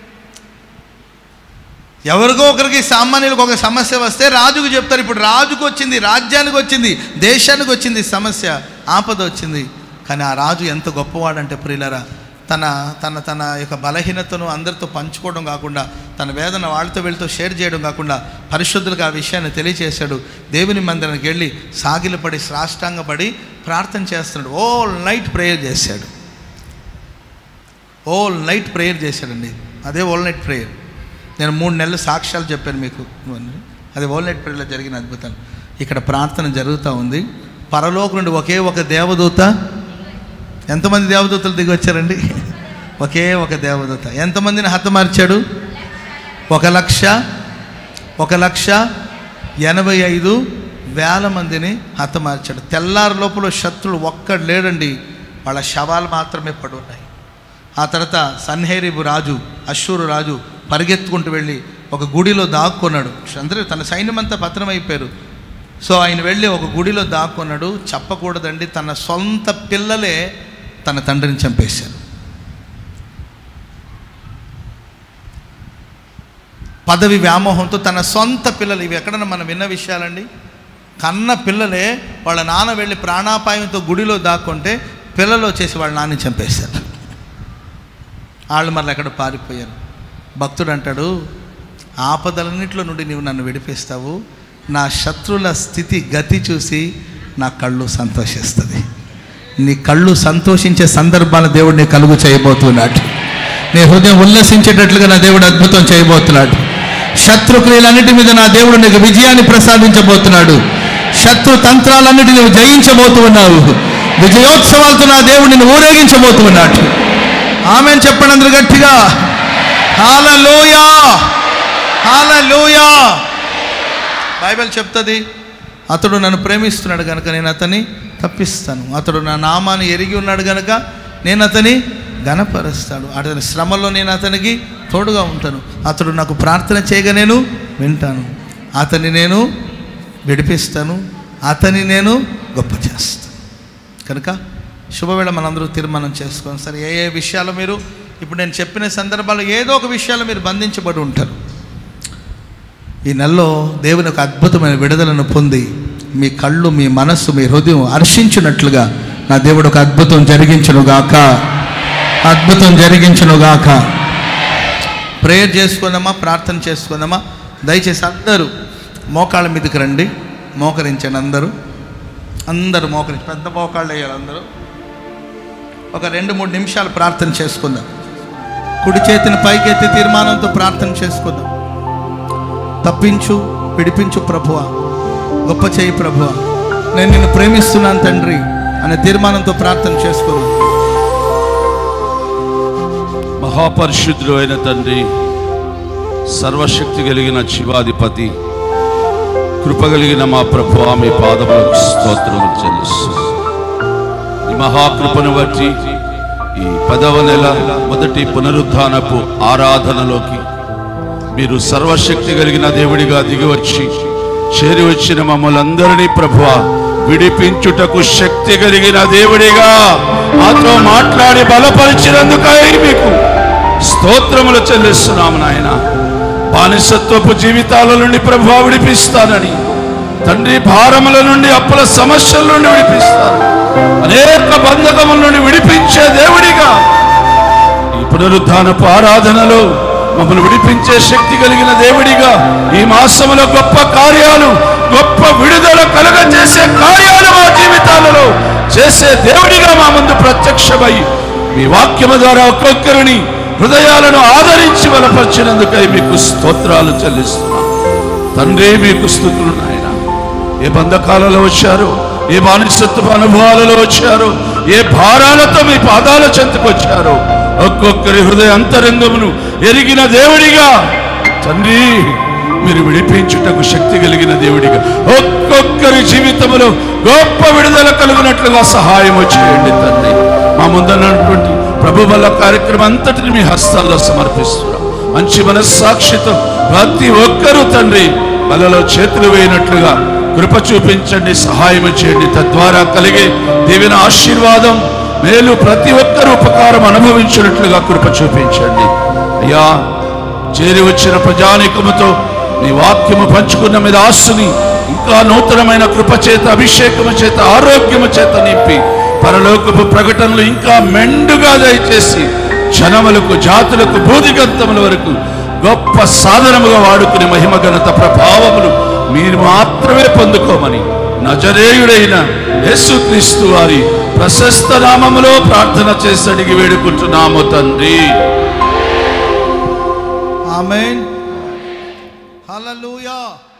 ఎవరికో ఒకరికి సామాన్యులకు ఒక సమస్య వస్తే రాజుకు చెప్తారు ఇప్పుడు రాజుకు వచ్చింది రాజ్యానికి వచ్చింది దేశానికి వచ్చింది సమస్య ఆపద వచ్చింది కానీ ఆ రాజు ఎంత గొప్పవాడంటే ప్రియులరా తన తన తన యొక్క బలహీనతను అందరితో పంచుకోవడం కాకుండా తన వేదన వాళ్ళతో వీళ్ళతో షేర్ చేయడం కాకుండా పరిశుద్ధులకు ఆ విషయాన్ని తెలియచేశాడు దేవుని మందిరానికి వెళ్ళి సాగిలపడి సాష్టాంగపడి ప్రార్థన చేస్తున్నాడు ఓల్ నైట్ ప్రేయర్ చేశాడు ఓల్ నైట్ ప్రేయర్ చేశాడండి అదే ఓల్ నైట్ ప్రేయర్ నేను మూడు నెలలు సాక్ష్యాలు చెప్పాను మీకు ఇవన్నీ. అది ఓల్ నైట్ ప్రేయర్లో జరిగిన అద్భుతం ఇక్కడ ప్రార్థన జరుగుతూ ఉంది పరలోక నుండి ఒకే ఒక దేవదూత ఎంతమంది దేవదూతలు దిగి వచ్చారండి ఒకే ఒక దేవదూత ఎంతమందిని హతమార్చాడు ఒక లక్ష ఒక లక్ష ఎనభై ఐదు వేల మందిని హతమార్చాడు తెల్లారి లోపల శత్రులు ఒక్కడు లేడండి వాళ్ళ శవాలు మాత్రమే పడి ఉన్నాయి ఆ తర్వాత సన్హేరిబు రాజు అశ్షూరు రాజు పరిగెత్తుకుంటూ వెళ్ళి ఒక గుడిలో దాక్కున్నాడు అందరూ తన సైన్యమంతా పతనం అయిపోయారు సో ఆయన వెళ్ళి ఒక గుడిలో దాక్కున్నాడు చెప్పకూడదండి తన సొంత పిల్లలే తన తండ్రిని చంపేశారు పదవి వ్యామోహంతో తన సొంత పిల్లలు ఇవి ఎక్కడన్నా మనం విన్న విషయాలండి కన్న పిల్లలే వాళ్ళ నాన్న వెళ్ళి ప్రాణాపాయంతో గుడిలో దాక్కుంటే పిల్లలు వచ్చేసి వాళ్ళ నాన్నని చంపేశారు వాళ్ళు మళ్ళీ ఎక్కడ పారిపోయారు భక్తుడు అంటాడు ఆపదలన్నింటిలో నుండి నీవు నన్ను విడిపిస్తావు నా శత్రుల స్థితి గతి చూసి నా కళ్ళు సంతోషిస్తుంది నీ కళ్ళు సంతోషించే సందర్భాలు దేవుడు నీ కలుగు చేయబోతున్నాడు నీ హృదయం ఉల్లసించేటట్లుగా నా దేవుడు అద్భుతం చేయబోతున్నాడు శత్రుక్రియలన్నిటి మీద నా దేవుడు నీకు విజయాన్ని ప్రసాదించబోతున్నాడు శత్రు తంత్రాలన్నిటి నువ్వు జయించబోతూ ఉన్నావు విజయోత్సవాలతో నా దేవుడు నిన్ను ఊరేగించబోతున్నాడు ఆమె చెప్పండి అందరు గట్టిగా హాలలోయా హాలలోయా బైబిల్ చెప్తుంది అతడు నన్ను ప్రేమిస్తున్నాడు కనుక నేను అతన్ని తప్పిస్తాను అతడు నా నామాన్ని ఎరిగి ఉన్నాడు కనుక నేను అతని ఘనపరుస్తాడు అతని శ్రమలో నేను అతనికి తోడుగా ఉంటాను అతడు నాకు ప్రార్థన చేయగా నేను వింటాను అతన్ని నేను విడిపిస్తాను అతని నేను గొప్ప చేస్తాను కనుక శుభవేళ మనందరూ తీర్మానం చేసుకోండి సరే ఏ ఏ విషయాలు మీరు ఇప్పుడు నేను చెప్పిన సందర్భాల్లో ఏదో ఒక విషయాలు మీరు బంధించబడి ఉంటారు ఈ నెలలో దేవుని ఒక అద్భుతమైన విడుదలను పొంది మీ కళ్ళు మీ మనస్సు మీ హృదయం హర్షించినట్లుగా నా దేవుడు ఒక అద్భుతం జరిగించునుగాక అద్భుతం జరిగించునుగాక ప్రేయర్ చేసుకుందామా ప్రార్థన చేసుకుందామా దయచేసి అందరూ మోకాళ్ళ మీదకి రండి మోకరించండి అందరూ అందరూ మోకరించి పెద్ద మోకాళ్ళు వేయాలి అందరూ ఒక రెండు మూడు నిమిషాలు ప్రార్థన చేసుకుందాం కుడి చేతిని పైకెత్తి తీర్మానంతో ప్రార్థన చేసుకుందాం తప్పించు విడిపించు ప్రభువ గొప్ప చేయి ప్రభువ నేను నిన్ను ప్రేమిస్తున్నాను తండ్రి అనే తీర్మానంతో ప్రార్థన చేసుకుందాం
మహాపరిశుద్ధుడు అయిన తండ్రి సర్వశక్తి కలిగిన శివాధిపతి కృప కలిగిన మా ప్రభు మీ పాదములకు స్తోత్రం చెల్లిస్తూ ఈ మహాకృపను బట్టి ఈ పదవ నెల మొదటి పునరుద్ధానపు ఆరాధనలోకి మీరు సర్వశక్తి కలిగిన దేవుడిగా దిగివచ్చి చేరి వచ్చిన మమ్మల్ని అందరినీ ప్రభువ విడిపించుటకు శక్తి కలిగిన దేవుడిగా మాతో మాట్లాడి బలపరిచినందుకై మీకు స్తోత్రములు చెల్లిస్తున్నాము నాయన బానిసత్వపు జీవితాల నుండి ప్రభు విడిపిస్తానని తండ్రి భారముల నుండి అప్పుల సమస్యల నుండి విడిపిస్తాను అనేక బంధకముల నుండి విడిపించే దేవుడిగా ఈ పునరుద్ధానపు ఆరాధనలో మమ్మల్ని విడిపించే శక్తి కలిగిన దేవుడిగా ఈ మాసములో గొప్ప కార్యాలు గొప్ప విడుదల కలుగ చేసే కార్యాలు మా జీవితాలలో చేసే దేవుడిగా మా ముందు ప్రత్యక్షమై మీ వాక్యము ద్వారా ఒక్కొక్కరిని హృదయాలను ఆదరించి బలపరిచినందుకై మీకు స్తోత్రాలు చెల్లిస్తున్నాం తండ్రి మీకు స్థుతులు నాయన ఏ బంధకాలలో వచ్చారు ఏ బానిసత్వ అనుభవాలలో వచ్చారు ఏ భారాలతో మీ పాదాల చెంతకొచ్చారు ఒక్కొక్కరి హృదయ అంతరంగమును ఎరిగిన దేవుడిగా తండ్రి మీరు విడిపించుటకు శక్తి కలిగిన దేవుడిగా ఒక్కొక్కరి జీవితంలో గొప్ప విడుదల కలుగునట్లుగా సహాయం చేయండి తండ్రి మా ముందున్నటువంటి ప్రభు వల్ల కార్యక్రమం అంతటిని మీ హస్తాల్లో సమర్పిస్తున్నాం మంచి మనస్సాక్షితో ప్రతి ఒక్కరూ తండ్రి బలలో చేతులు వేయనట్లుగా కృప చూపించండి సహాయం చేయండి తద్వారా కలిగే దీవెన ఆశీర్వాదం మేలు ప్రతి ఒక్కరు ఉపకారం అనుభవించినట్లుగా కృప చూపించండి అయ్యా చేరి వచ్చిన ప్రజానికముతో మీ వాక్యము పంచుకున్న మీద ఆస్తుని ఇంకా నూతనమైన కృప చేత అభిషేకము చేత ఆరోగ్యము చేత నింపి పరలోకపు ప్రకటనలు ఇంకా మెండుగా దయచేసి జనములకు జాతులకు బోధిగంతముల వరకు గొప్ప సాధనముగా వాడుకునే మహిమ ఘనత ప్రభావములు మీరు మాత్రమే పొందుకోమని నజరేయుడైన యేసుక్రీస్తు వారి ప్రశస్త నామములో ప్రార్థన చేసి అడిగి వేడుకుంటున్నాము తండ్రి
ఆమెన్ హల్లెలూయా